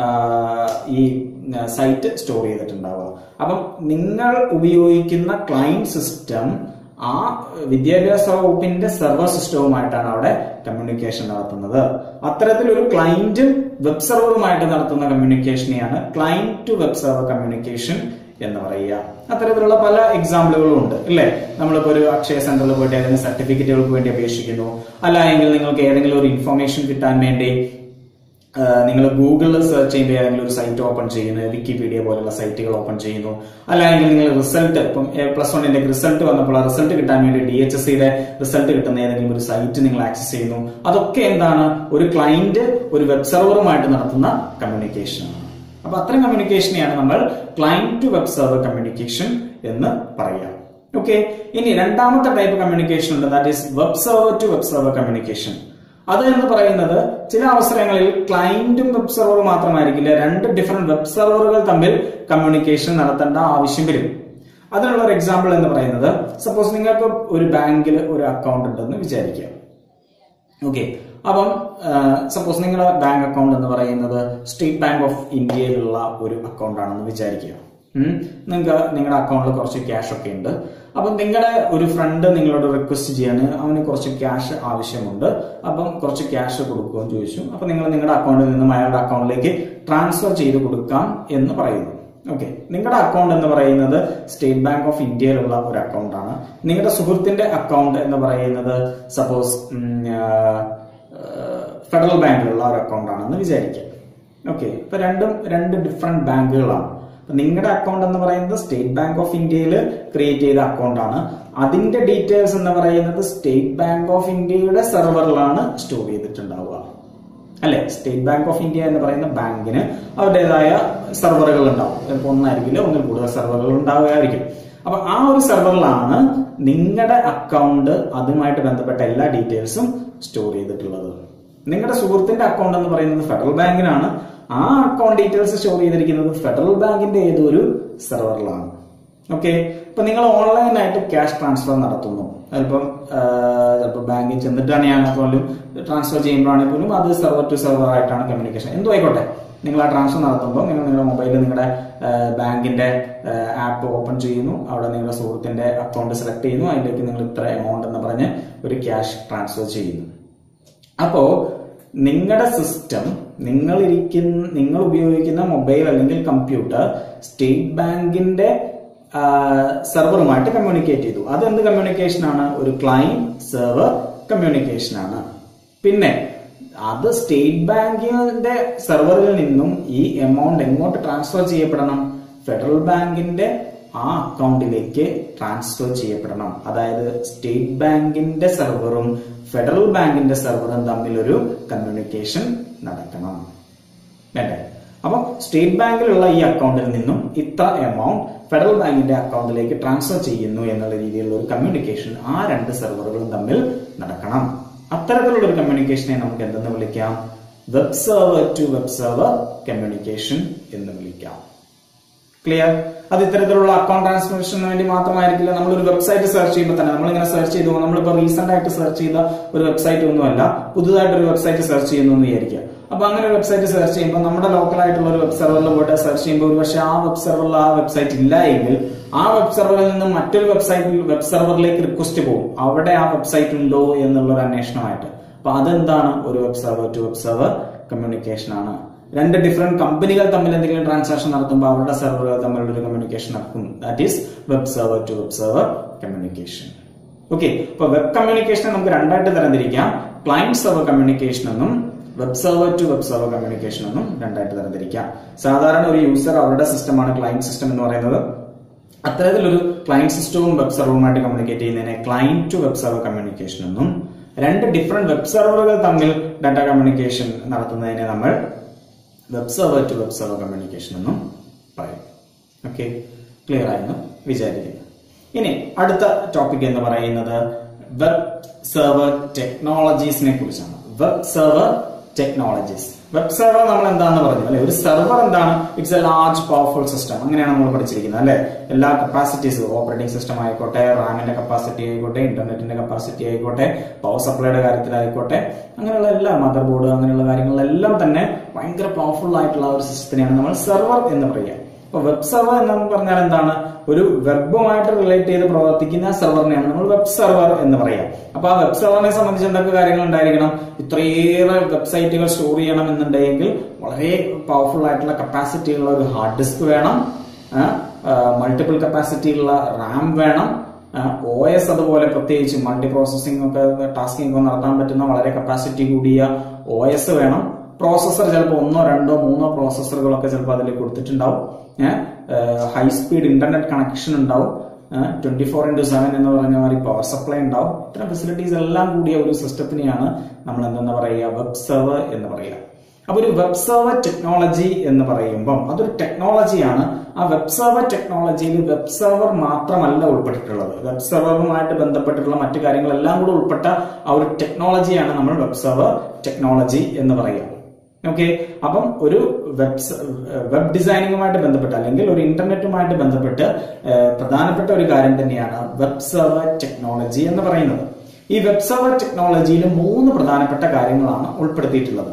ഈ സൈറ്റ് സ്റ്റോർ ചെയ്തിട്ടുണ്ടാവുക അപ്പം നിങ്ങൾ ഉപയോഗിക്കുന്ന ക്ലൈന്റ് സിസ്റ്റം ആ വിദ്യാഭ്യാസ വകുപ്പിന്റെ സെർവർ സിസ്റ്റവുമായിട്ടാണ് അവിടെ കമ്മ്യൂണിക്കേഷൻ നടത്തുന്നത് അത്തരത്തിലൊരു ക്ലൈന്റും വെബ് സെർവറുമായിട്ട് നടത്തുന്ന കമ്മ്യൂണിക്കേഷനെയാണ് client to web server communication എന്ന് പറയുക അത്തരത്തിലുള്ള പല എക്സാമ്പിളുകളും ഉണ്ട് അല്ലേ നമ്മളിപ്പോ ഒരു അക്ഷയ സെന്ററിൽ പോയിട്ട് ഏതെങ്കിലും സർട്ടിഫിക്കറ്റുകൾക്ക് വേണ്ടി അപേക്ഷിക്കുന്നു അല്ല എങ്കിൽ നിങ്ങൾക്ക് ഏതെങ്കിലും ഒരു ഇൻഫർമേഷൻ കിട്ടാൻ വേണ്ടി നിങ്ങൾ ഗൂഗിളിൽ സെർച്ച് ചെയ്യുമ്പോൾ ഏതെങ്കിലും ഒരു സൈറ്റ് ഓപ്പൺ ചെയ്യുന്നു വിക്കിപീഡിയ പോലുള്ള സൈറ്റുകൾ ഓപ്പൺ ചെയ്യുന്നു അല്ലെങ്കിൽ നിങ്ങൾ റിസൾട്ട് ഇപ്പം പ്ലസ് വണ്ണിന്റെ റിസൾട്ട് വന്നപ്പോൾ ആ റിസൾട്ട് കിട്ടാൻ വേണ്ടി ഡി എച്ച് എസ് സിയുടെ റിസൾട്ട് കിട്ടുന്ന ഏതെങ്കിലും ഒരു സൈറ്റ് നിങ്ങൾ ആക്സസ് ചെയ്യുന്നു അതൊക്കെ എന്താണ് ഒരു ക്ലൈന്റ് ഒരു വെബ് സെർവറുമായിട്ട് നടത്തുന്ന കമ്മ്യൂണിക്കേഷൻ ആണ് അപ്പൊ അത്തരം കമ്മ്യൂണിക്കേഷനെയാണ് നമ്മൾ client to web server communication എന്ന് പറയാം ഓക്കെ ഇനി രണ്ടാമത്തെ ടൈപ്പ് കമ്മ്യൂണിക്കേഷൻ ഉണ്ട് that is web server to web server communication അത് എന്ന് പറയുന്നത് ചില അവസരങ്ങളിൽ ക്ലയന്റും വെബ് സെർവർ മാത്രമായിരിക്കില്ല രണ്ട് ഡിഫറെന്റ് വെബ് സെർവറുകൾ തമ്മിൽ കമ്മ്യൂണിക്കേഷൻ നടത്തേണ്ട ആവശ്യം വരും അതിനുള്ള ഒരു എക്സാമ്പിൾ എന്ന് പറയുന്നത് സപ്പോസ് നിങ്ങൾക്ക് ഒരു ബാങ്കിൽ ഒരു അക്കൗണ്ട് ഉണ്ടെന്ന് വിചാരിക്കുക ഓക്കെ അപ്പം സപ്പോസ് നിങ്ങളുടെ ബാങ്ക് അക്കൗണ്ട് എന്ന് പറയുന്നത് സ്റ്റേറ്റ് ബാങ്ക് ഓഫ് ഇന്ത്യയിലുള്ള ഒരു അക്കൗണ്ട് ആണെന്ന് വിചാരിക്കുക നിങ്ങൾക്ക് നിങ്ങളുടെ അക്കൗണ്ടിൽ കുറച്ച് ക്യാഷ് ഒക്കെ ഉണ്ട് അപ്പം നിങ്ങളുടെ ഒരു ഫ്രണ്ട് നിങ്ങളോട് റിക്വസ്റ്റ് ചെയ്യാണ് അവന് കുറച്ച് ക്യാഷ് ആവശ്യമുണ്ട് അപ്പം കുറച്ച് ക്യാഷ് കൊടുക്കുമെന്ന് ചോദിച്ചു അപ്പം നിങ്ങൾ നിങ്ങളുടെ അക്കൗണ്ടിൽ നിന്നും അയാളുടെ അക്കൗണ്ടിലേക്ക് ട്രാൻസ്ഫർ ചെയ്ത് കൊടുക്കാം എന്ന് പറയുന്നു ഓക്കെ നിങ്ങളുടെ അക്കൗണ്ട് എന്ന് പറയുന്നത് സ്റ്റേറ്റ് ബാങ്ക് ഓഫ് ഇന്ത്യയിലുള്ള ഒരു അക്കൗണ്ട് ആണ് നിങ്ങളുടെ സുഹൃത്തിന്റെ അക്കൗണ്ട് എന്ന് പറയുന്നത് സപ്പോസ് ഫെഡറൽ ബാങ്കിലുള്ള ഒരു അക്കൗണ്ട് ആണെന്ന് വിചാരിക്കാം ഓക്കെ ഇപ്പൊ രണ്ടും രണ്ട് ഡിഫറെന്റ് ബാങ്കുകളാണ് അപ്പൊ നിങ്ങളുടെ അക്കൗണ്ട് എന്ന് പറയുന്നത് സ്റ്റേറ്റ് ബാങ്ക് ഓഫ് ഇന്ത്യയിൽ ക്രിയേറ്റ് ചെയ്ത അക്കൗണ്ട് ആണ് അതിന്റെ ഡീറ്റെയിൽസ് എന്ന് പറയുന്നത് സ്റ്റേറ്റ് ബാങ്ക് ഓഫ് ഇന്ത്യയുടെ സെർവറിലാണ് സ്റ്റോർ ചെയ്തിട്ടുണ്ടാവുക അല്ലെ സ്റ്റേറ്റ് ബാങ്ക് ഓഫ് ഇന്ത്യ എന്ന് പറയുന്ന ബാങ്കിന് അവരുടേതായ സെർവറുകൾ ഉണ്ടാവും ചിലപ്പോൾ ഒന്നായിരിക്കില്ല ഒന്നിൽ കൂടുതൽ സെർവറുകൾ ഉണ്ടാവുകയായിരിക്കും അപ്പൊ ആ ഒരു സെർവറിലാണ് നിങ്ങളുടെ അക്കൗണ്ട് അതുമായിട്ട് ബന്ധപ്പെട്ട എല്ലാ ഡീറ്റെയിൽസും സ്റ്റോർ ചെയ്തിട്ടുള്ളത് നിങ്ങളുടെ സുഹൃത്തിന്റെ അക്കൗണ്ട് എന്ന് പറയുന്നത് ഫെഡറൽ ബാങ്കിനാണ് ആ അക്കൗണ്ട് ഡീറ്റെയിൽസ് സ്റ്റോർ ചെയ്തിരിക്കുന്നത് ഫെഡറൽ ബാങ്കിന്റെ ഏതൊരു സെർവറിലാണ് ഓക്കെ ഇപ്പൊ നിങ്ങൾ ഓൺലൈനായിട്ട് ക്യാഷ് ട്രാൻസ്ഫർ നടത്തുന്നു ചിലപ്പം ചിലപ്പോൾ ബാങ്കിൽ ചെന്നിട്ടാണ് ഞാൻ പോലും ട്രാൻസ്ഫർ ചെയ്യുമ്പോഴാണെങ്കിൽ പോലും അത് സെർവർ ടു സെർവർ ആയിട്ടാണ് കമ്മ്യൂണിക്കേഷൻ എന്തോ ആയിക്കോട്ടെ നിങ്ങൾ ആ ട്രാൻസ്ഫർ നടത്തുമ്പോൾ നിങ്ങൾ നിങ്ങളുടെ മൊബൈലിൽ നിങ്ങളുടെ ബാങ്കിന്റെ ആപ്പ് ഓപ്പൺ ചെയ്യുന്നു അവിടെ നിങ്ങളുടെ സുഹൃത്തിന്റെ അക്കൗണ്ട് സെലക്ട് ചെയ്യുന്നു അതിലേക്ക് നിങ്ങൾ ഇത്ര എമൗണ്ട് എന്ന് പറഞ്ഞ് ഒരു ക്യാഷ് ട്രാൻസ്ഫർ ചെയ്യുന്നു അപ്പോ നിങ്ങളുടെ സിസ്റ്റം നിങ്ങൾ ഇരിക്കുന്ന നിങ്ങൾ ഉപയോഗിക്കുന്ന മൊബൈൽ അല്ലെങ്കിൽ കമ്പ്യൂട്ടർ സ്റ്റേറ്റ് ബാങ്കിന്റെ സെർവറുമായിട്ട് കമ്മ്യൂണിക്കേറ്റ് ചെയ്തു അത് എന്ത് കമ്മ്യൂണിക്കേഷൻ ആണ് ഒരു ക്ലൈന്റ് സെർവർ കമ്മ്യൂണിക്കേഷൻ ആണ് പിന്നെ അത് സ്റ്റേറ്റ് ബാങ്കിന്റെ സെർവറിൽ നിന്നും ഈ എമൗണ്ട് എങ്ങോട്ട് ട്രാൻസ്ഫർ ചെയ്യപ്പെടണം ഫെഡറൽ ബാങ്കിന്റെ ആ അക്കൗണ്ടിലേക്ക് ട്രാൻസ്ഫർ ചെയ്യപ്പെടണം അതായത് സ്റ്റേറ്റ് ബാങ്കിന്റെ സെർവറും ഫെഡറൽ ബാങ്കിന്റെ സെർവറും തമ്മിൽ ഒരു കമ്മ്യൂണിക്കേഷൻ നടക്കണം വേണ്ടേ അപ്പം സ്റ്റേറ്റ് ബാങ്കിലുള്ള ഈ അക്കൗണ്ടിൽ നിന്നും ഇത്ര എമൗണ്ട് ഫെഡറൽ ബാങ്കിന്റെ അക്കൗണ്ടിലേക്ക് ട്രാൻസ്ഫർ ചെയ്യുന്നു എന്നുള്ള രീതിയിലുള്ള ഒരു കമ്മ്യൂണിക്കേഷൻ ആ രണ്ട് സെർവറുകളും തമ്മിൽ നടക്കണം അത്തരത്തിലുള്ള ഒരു കമ്മ്യൂണിക്കേഷനെ നമുക്ക് എന്തെന്ന് വിളിക്കാം web server to web server communication എന്ന് വിളിക്കാം ക്ലിയർ അത് ഇത്തരത്തിലുള്ള അക്കൗണ്ട് ട്രാൻസ്ഫോർമേഷന് വേണ്ടി മാത്രമായിരിക്കില്ല നമ്മൾ ഒരു വെബ്സൈറ്റ് സെർച്ച് ചെയ്യുമ്പോൾ തന്നെ നമ്മൾ ഇങ്ങനെ സെർച്ച് ചെയ്തു നമ്മളിപ്പോൾ റീസെന്റ് ആയിട്ട് സെർച്ച് ചെയ്ത ഒരു വെബ്സൈറ്റ് ഒന്നുമല്ല പുതുതായിട്ട് ഒരു വെബ്സൈറ്റ് സെർച്ച് ചെയ്യുന്നു എന്ന് വിചാരിക്കുക അപ്പൊ അങ്ങനെ ഒരു വെബ്സൈറ്റ് സെർച്ച് ചെയ്യുമ്പോൾ നമ്മുടെ ലോക്കൽ ആയിട്ടുള്ള ഒരു വെബ് സെർവറിൽ പോയിട്ട് സെർച്ച് ചെയ്യുമ്പോൾ ഒരു പക്ഷേ ആ വെബ് സെർവറിൽ ആ വെബ്സൈറ്റ് ഇല്ല എങ്കിൽ ആ വെബ് സെർവറിൽ നിന്ന് മറ്റൊരു വെബ്സൈറ്റിൽ വെബ് സെർവറിലേക്ക് റിക്വസ്റ്റ് പോകും അവിടെ ആ വെബ്സൈറ്റ് ഉണ്ടോ എന്നുള്ള ഒരു അന്വേഷണമായിട്ട് അപ്പൊ അതെന്താണ് ഒരു web server to web server communication ആണ് രണ്ട് ഡിഫറെന്റ് കമ്പനികൾ തമ്മിൽ എന്തെങ്കിലും ട്രാൻസാക്ഷൻ നടത്തുമ്പോൾ അവരുടെ സെർവറുകൾ തമ്മിലുള്ള ഒരു കമ്മ്യൂണിക്കേഷൻ നടക്കും that is web server to web server communication okay അപ്പൊ വെബ് കമ്മ്യൂണിക്കേഷനെ നമുക്ക് രണ്ടായിട്ട് തരംതിരിക്കാം ക്ലയന്റ് സെർവർ കമ്മ്യൂണിക്കേഷൻ എന്നും web server to web server communication എന്നും രണ്ടായിട്ട് തരംതിരിക്കാം സാധാരണ ഒരു യൂസർ അവരുടെ സിസ്റ്റമാണ് ക്ലയന്റ് സിസ്റ്റം എന്ന് പറയുന്നത് അത്തരത്തിലൊരു ക്ലയന്റ് സിസ്റ്റവും വെബ് സെർവറുമായിട്ട് കമ്മ്യൂണിക്കേറ്റ് ചെയ്യുന്നതിനെ client to web server communication എന്നും രണ്ട് ഡിഫറെന്റ് വെബ് സെർവറുകൾ തമ്മിൽ ഡാറ്റ കമ്മ്യൂണിക്കേഷൻ നടത്തുന്നതിനെ നമ്മൾ web server to web server communication എന്നും പറയും ഓക്കെ ക്ലിയർ ആയെന്ന് വിചാരിക്കുന്നു ഇനി അടുത്ത ടോപ്പിക് എന്ന് പറയുന്നത് വെബ് സെർവർ ടെക്നോളജീസിനെ കുറിച്ചാണ് web server technologies web server നമ്മൾ എന്താന്ന് പറഞ്ഞു അല്ലെ ഒരു സെർവർ എന്താണ് it's a large powerful system അങ്ങനെയാണ് നമ്മൾ പഠിച്ചിരിക്കുന്നത് അല്ലെ എല്ലാ കപ്പാസിറ്റീസ് ഓപ്പറേറ്റിംഗ് സിസ്റ്റം ആയിക്കോട്ടെ റാമിന്റെ കപ്പാസിറ്റി ആയിക്കോട്ടെ ഇന്റർനെറ്റിന്റെ കപ്പാസിറ്റി ആയിക്കോട്ടെ പവർ സപ്ലൈയുടെ കാര്യത്തിലായിക്കോട്ടെ അങ്ങനെയുള്ള എല്ലാ മദർ ബോർഡ് അങ്ങനെയുള്ള കാര്യങ്ങളിലെല്ലാം തന്നെ ഭയങ്കര പവർഫുൾ ആയിട്ടുള്ള ഒരു സിസ്റ്റത്തിനെയാണ് നമ്മൾ സെർവർ എന്ന് പറയുക അപ്പൊ വെബ് സെർവർ എന്ന് പറഞ്ഞാൽ എന്താണ് ഒരു വെബുമായിട്ട് റിലേറ്റ് ചെയ്ത് പ്രവർത്തിക്കുന്ന സെർവറിനെയാണ് നമ്മൾ വെബ് സെർവർ എന്ന് പറയാം അപ്പൊ ആ വെബ് സെർവറിനെ സംബന്ധിച്ച് എന്തൊക്കെ കാര്യങ്ങൾ ഉണ്ടായിരിക്കണം ഇത്രയേറെ വെബ്സൈറ്റുകൾ സ്റ്റോർ ചെയ്യണം എന്നുണ്ടെങ്കിൽ വളരെ പവർഫുൾ ആയിട്ടുള്ള കപ്പാസിറ്റി ഉള്ള ഒരു ഹാർഡ് ഡിസ്ക് വേണം മൾട്ടിപ്പിൾ കപ്പാസിറ്റി ഉള്ള റാം വേണം ഒ എസ് അതുപോലെ പ്രത്യേകിച്ച് മൾട്ടി പ്രോസസ്സിംഗ് ഒക്കെ ടാസ്കിംഗ് ഒക്കെ നടത്താൻ പറ്റുന്ന വളരെ കപ്പാസിറ്റി കൂടിയ ഒ എസ് വേണം പ്രോസസ്സർ ചിലപ്പോൾ ഒന്നോ രണ്ടോ മൂന്നോ പ്രോസസ്സറുകളൊക്കെ ചിലപ്പോൾ അതിൽ കൊടുത്തിട്ടുണ്ടാവും ഹൈ സ്പീഡ് ഇന്റർനെറ്റ് കണക്ഷൻ ഉണ്ടാവും ട്വന്റി ഫോർ ഇന്റു സെവൻ എന്ന് പറഞ്ഞ മാതിരി പവർ സപ്ലൈ ഉണ്ടാവും ഇത്തരം ഫെസിലിറ്റീസ് എല്ലാം കൂടിയ ഒരു സിസ്റ്റത്തിനെയാണ് നമ്മൾ എന്തെന്ന് പറയുക വെബ് സെർവർ എന്ന് പറയുക അപ്പൊ ഒരു വെബ് സെർവർ ടെക്നോളജി എന്ന് പറയുമ്പം അതൊരു ടെക്നോളജിയാണ് ആ വെബ് സെർവർ ടെക്നോളജിയിൽ വെബ് സെർവർ മാത്രമല്ല ഉൾപ്പെട്ടിട്ടുള്ളത് വെബ് സെർവറുമായിട്ട് ബന്ധപ്പെട്ടിട്ടുള്ള മറ്റു കാര്യങ്ങളെല്ലാം കൂടെ ഉൾപ്പെട്ട ആ ഒരു ടെക്നോളജിയാണ് നമ്മൾ വെബ് സെർവർ ടെക്നോളജി എന്ന് പറയുക ഓക്കെ അപ്പം ഒരു വെബ് വെബ് ഡിസൈനിങ്ങുമായിട്ട് ബന്ധപ്പെട്ട് അല്ലെങ്കിൽ ഒരു ഇന്റർനെറ്റുമായിട്ട് ബന്ധപ്പെട്ട് ഏഹ്, പ്രധാനപ്പെട്ട ഒരു കാര്യം തന്നെയാണ് വെബ് സെർവർ ടെക്നോളജി എന്ന് പറയുന്നത് ഈ വെബ് സെർവർ ടെക്നോളജിയിൽ മൂന്ന് പ്രധാനപ്പെട്ട കാര്യങ്ങളാണ് ഉൾപ്പെടുത്തിയിട്ടുള്ളത്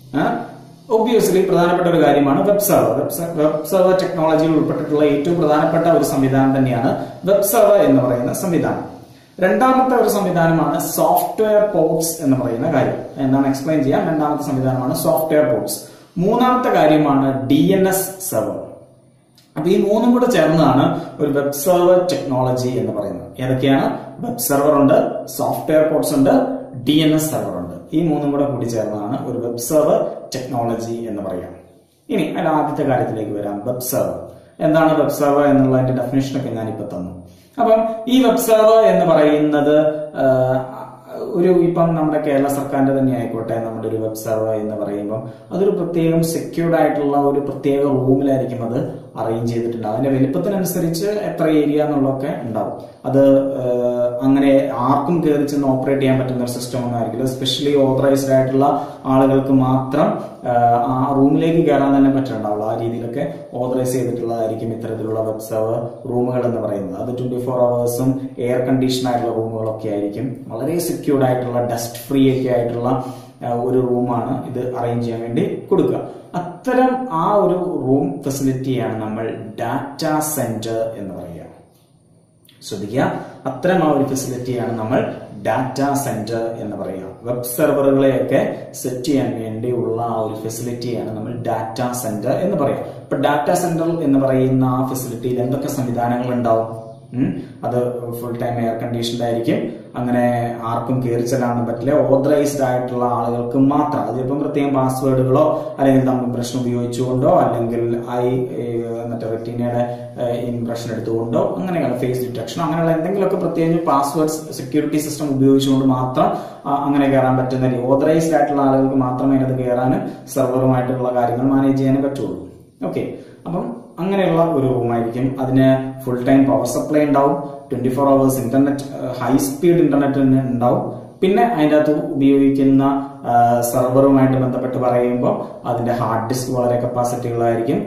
ഒബ്വിയസ്ലി പ്രധാനപ്പെട്ട ഒരു കാര്യമാണ് വെബ് സെർവർ വെബ് സെർവർ ടെക്നോളജിയിൽ ഉൾപ്പെട്ടിട്ടുള്ള ഏറ്റവും പ്രധാനപ്പെട്ട ഒരു സംവിധാനം തന്നെയാണ് വെബ് സെർവർ എന്ന് പറയുന്ന സംവിധാനം രണ്ടാമത്തെ ഒരു സംവിധാനമാണ് സോഫ്റ്റ്വെയർ പോർട്സ് എന്ന് പറയുന്ന കാര്യം എന്താണ് എക്സ്പ്ലെയിൻ ചെയ്യാം രണ്ടാമത്തെ സംവിധാനമാണ് സോഫ്റ്റ്വെയർ പോർട്സ് മൂന്നാമത്തെ കാര്യമാണ് ഡി എൻ എസ് സെർവർ അപ്പൊ ഈ മൂന്നും കൂടെ ചേർന്നതാണ് ഒരു വെബ് സെർവർ ടെക്നോളജി എന്ന് പറയുന്നത് ഏതൊക്കെയാണ് വെബ് സെർവർ ഉണ്ട് സോഫ്റ്റ്വെയർ പോർട്സ് ഉണ്ട് ഡി എൻ എസ് സെർവർ ഉണ്ട് ഈ മൂന്നും കൂടെ കൂടി ചേർന്നതാണ് ഒരു വെബ് സെർവർ ടെക്നോളജി എന്ന് പറയാം ഇനി അതിൽ ആദ്യത്തെ കാര്യത്തിലേക്ക് വരാം വെബ് സെർവർ എന്താണ് വെബ് സെർവർ എന്നുള്ളതിന്റെ ഡെഫിനേഷനൊക്കെ ഞാനിപ്പോ തന്നു അപ്പം ഈ വെബ് സെർവർ എന്ന് പറയുന്നത് ആഹ്, ഒരു ഇപ്പം നമ്മുടെ കേരള സർക്കാരിന്റെ തന്നെ ആയിക്കോട്ടെ നമ്മുടെ ഒരു വെബ് സെർവർ എന്ന് പറയുമ്പോൾ അതൊരു പ്രത്യേകം സെക്യൂർഡ് ആയിട്ടുള്ള ഒരു പ്രത്യേക റൂമിലായിരിക്കും അത് അറേഞ്ച് ചെയ്തിട്ടുണ്ട് അതിന്റെ വലിപ്പത്തിനനുസരിച്ച് എത്ര ഏരിയ എന്നുള്ളതൊക്കെ ഉണ്ടാവും അത് ആഹ്, അങ്ങനെ ആർക്കും കയറി ചെന്ന് ഓപ്പറേറ്റ് ചെയ്യാൻ പറ്റുന്ന ഒരു സിസ്റ്റം ഒന്നും ആയിരിക്കില്ല സ്പെഷ്യലി ഓതറൈസ്ഡ് ആയിട്ടുള്ള ആളുകൾക്ക് മാത്രം ആഹ്, ആ റൂമിലേക്ക് കയറാൻ തന്നെ പറ്റുന്നുണ്ടാവുള്ളൂ ആ രീതിയിലൊക്കെ ഓതറൈസ് ചെയ്തിട്ടുള്ളതായിരിക്കും ഇത്തരത്തിലുള്ള വെബ് സെർവർ റൂമുകൾ എന്ന് പറയുന്നത് അത് ട്വന്റി ഫോർ അവേഴ്സും എയർ കണ്ടീഷൻ ആയിട്ടുള്ള റൂമുകളൊക്കെ ആയിരിക്കും വളരെ സെക്യൂർഡ് ആയിട്ടുള്ള ഡസ്റ്റ് ഫ്രീ ഒക്കെ ആയിട്ടുള്ള ആ, ഒരു റൂമാണ് ഇത് അറേഞ്ച് ചെയ്യാൻ വേണ്ടി കൊടുക്കുക അത്തരം ആ ഒരു റൂം ഫെസിലിറ്റിയാണ് നമ്മൾ ഡാറ്റ സെന്റർ എന്ന് പറയുക ശ്രദ്ധിക്കുക അത്തരം ആ ഒരു ഫെസിലിറ്റിയാണ് നമ്മൾ ഡാറ്റ സെന്റർ എന്ന് പറയുക വെബ് സെർവറുകളെയൊക്കെ സെറ്റ് ചെയ്യാൻ വേണ്ടിയുള്ള ആ ഒരു ഫെസിലിറ്റിയാണ് നമ്മൾ ഡാറ്റ സെന്റർ എന്ന് പറയുക ഇപ്പൊ ഡാറ്റ സെന്റർ എന്ന് പറയുന്ന ആ ഫെസിലിറ്റിയിൽ എന്തൊക്കെ സംവിധാനങ്ങൾ ഉണ്ടാവും ഉം. അത് ഫുൾ ടൈം എയർ കണ്ടീഷൻഡ് ആയിരിക്കും അങ്ങനെ ആർക്കും കയറി ചെല്ലാൻ പറ്റില്ല ഓതറൈസ്ഡ് ആയിട്ടുള്ള ആളുകൾക്ക് മാത്രം അതിപ്പം പ്രത്യേകം പാസ്വേഡുകളോ അല്ലെങ്കിൽ തമ്മിൽ ഇംപ്രഷൻ ഉപയോഗിച്ചുകൊണ്ടോ അല്ലെങ്കിൽ ഐ മറ്റേ റെറ്റീനയുടെ ഇംപ്രഷൻ എടുത്തുകൊണ്ടോ അങ്ങനെയുള്ള ഫേസ് ഡിറ്റക്ഷനോ അങ്ങനെയുള്ള എന്തെങ്കിലുമൊക്കെ പ്രത്യേകിച്ച് പാസ്വേഡ് സെക്യൂരിറ്റി സിസ്റ്റം ഉപയോഗിച്ചുകൊണ്ട് മാത്രം ആ, അങ്ങനെ കയറാൻ പറ്റുന്ന ഓതറൈസ്ഡ് ആയിട്ടുള്ള ആളുകൾക്ക് മാത്രമേ അതിനകത്ത് കയറാനും സെർവറുമായിട്ടുള്ള കാര്യങ്ങൾ മാനേജ് ചെയ്യാനും പറ്റുള്ളൂ ഓക്കെ അപ്പം അങ്ങനെയുള്ള ഒരു റൂമായിരിക്കും അതിന് ഫുൾ ടൈം പവർ സപ്ലൈ ഉണ്ടാവും twenty four hours internet high speed internet തന്നെ ഉണ്ടാവും പിന്നെ അതിൻ്റെ അകത്ത് ഉപയോഗിക്കുന്ന സെർവറുമായിട്ട് ബന്ധപ്പെട്ട് പറയുമ്പോൾ അതിന്റെ ഹാർഡ് ഡിസ്ക് വളരെ കപ്പാസിറ്റികളായിരിക്കും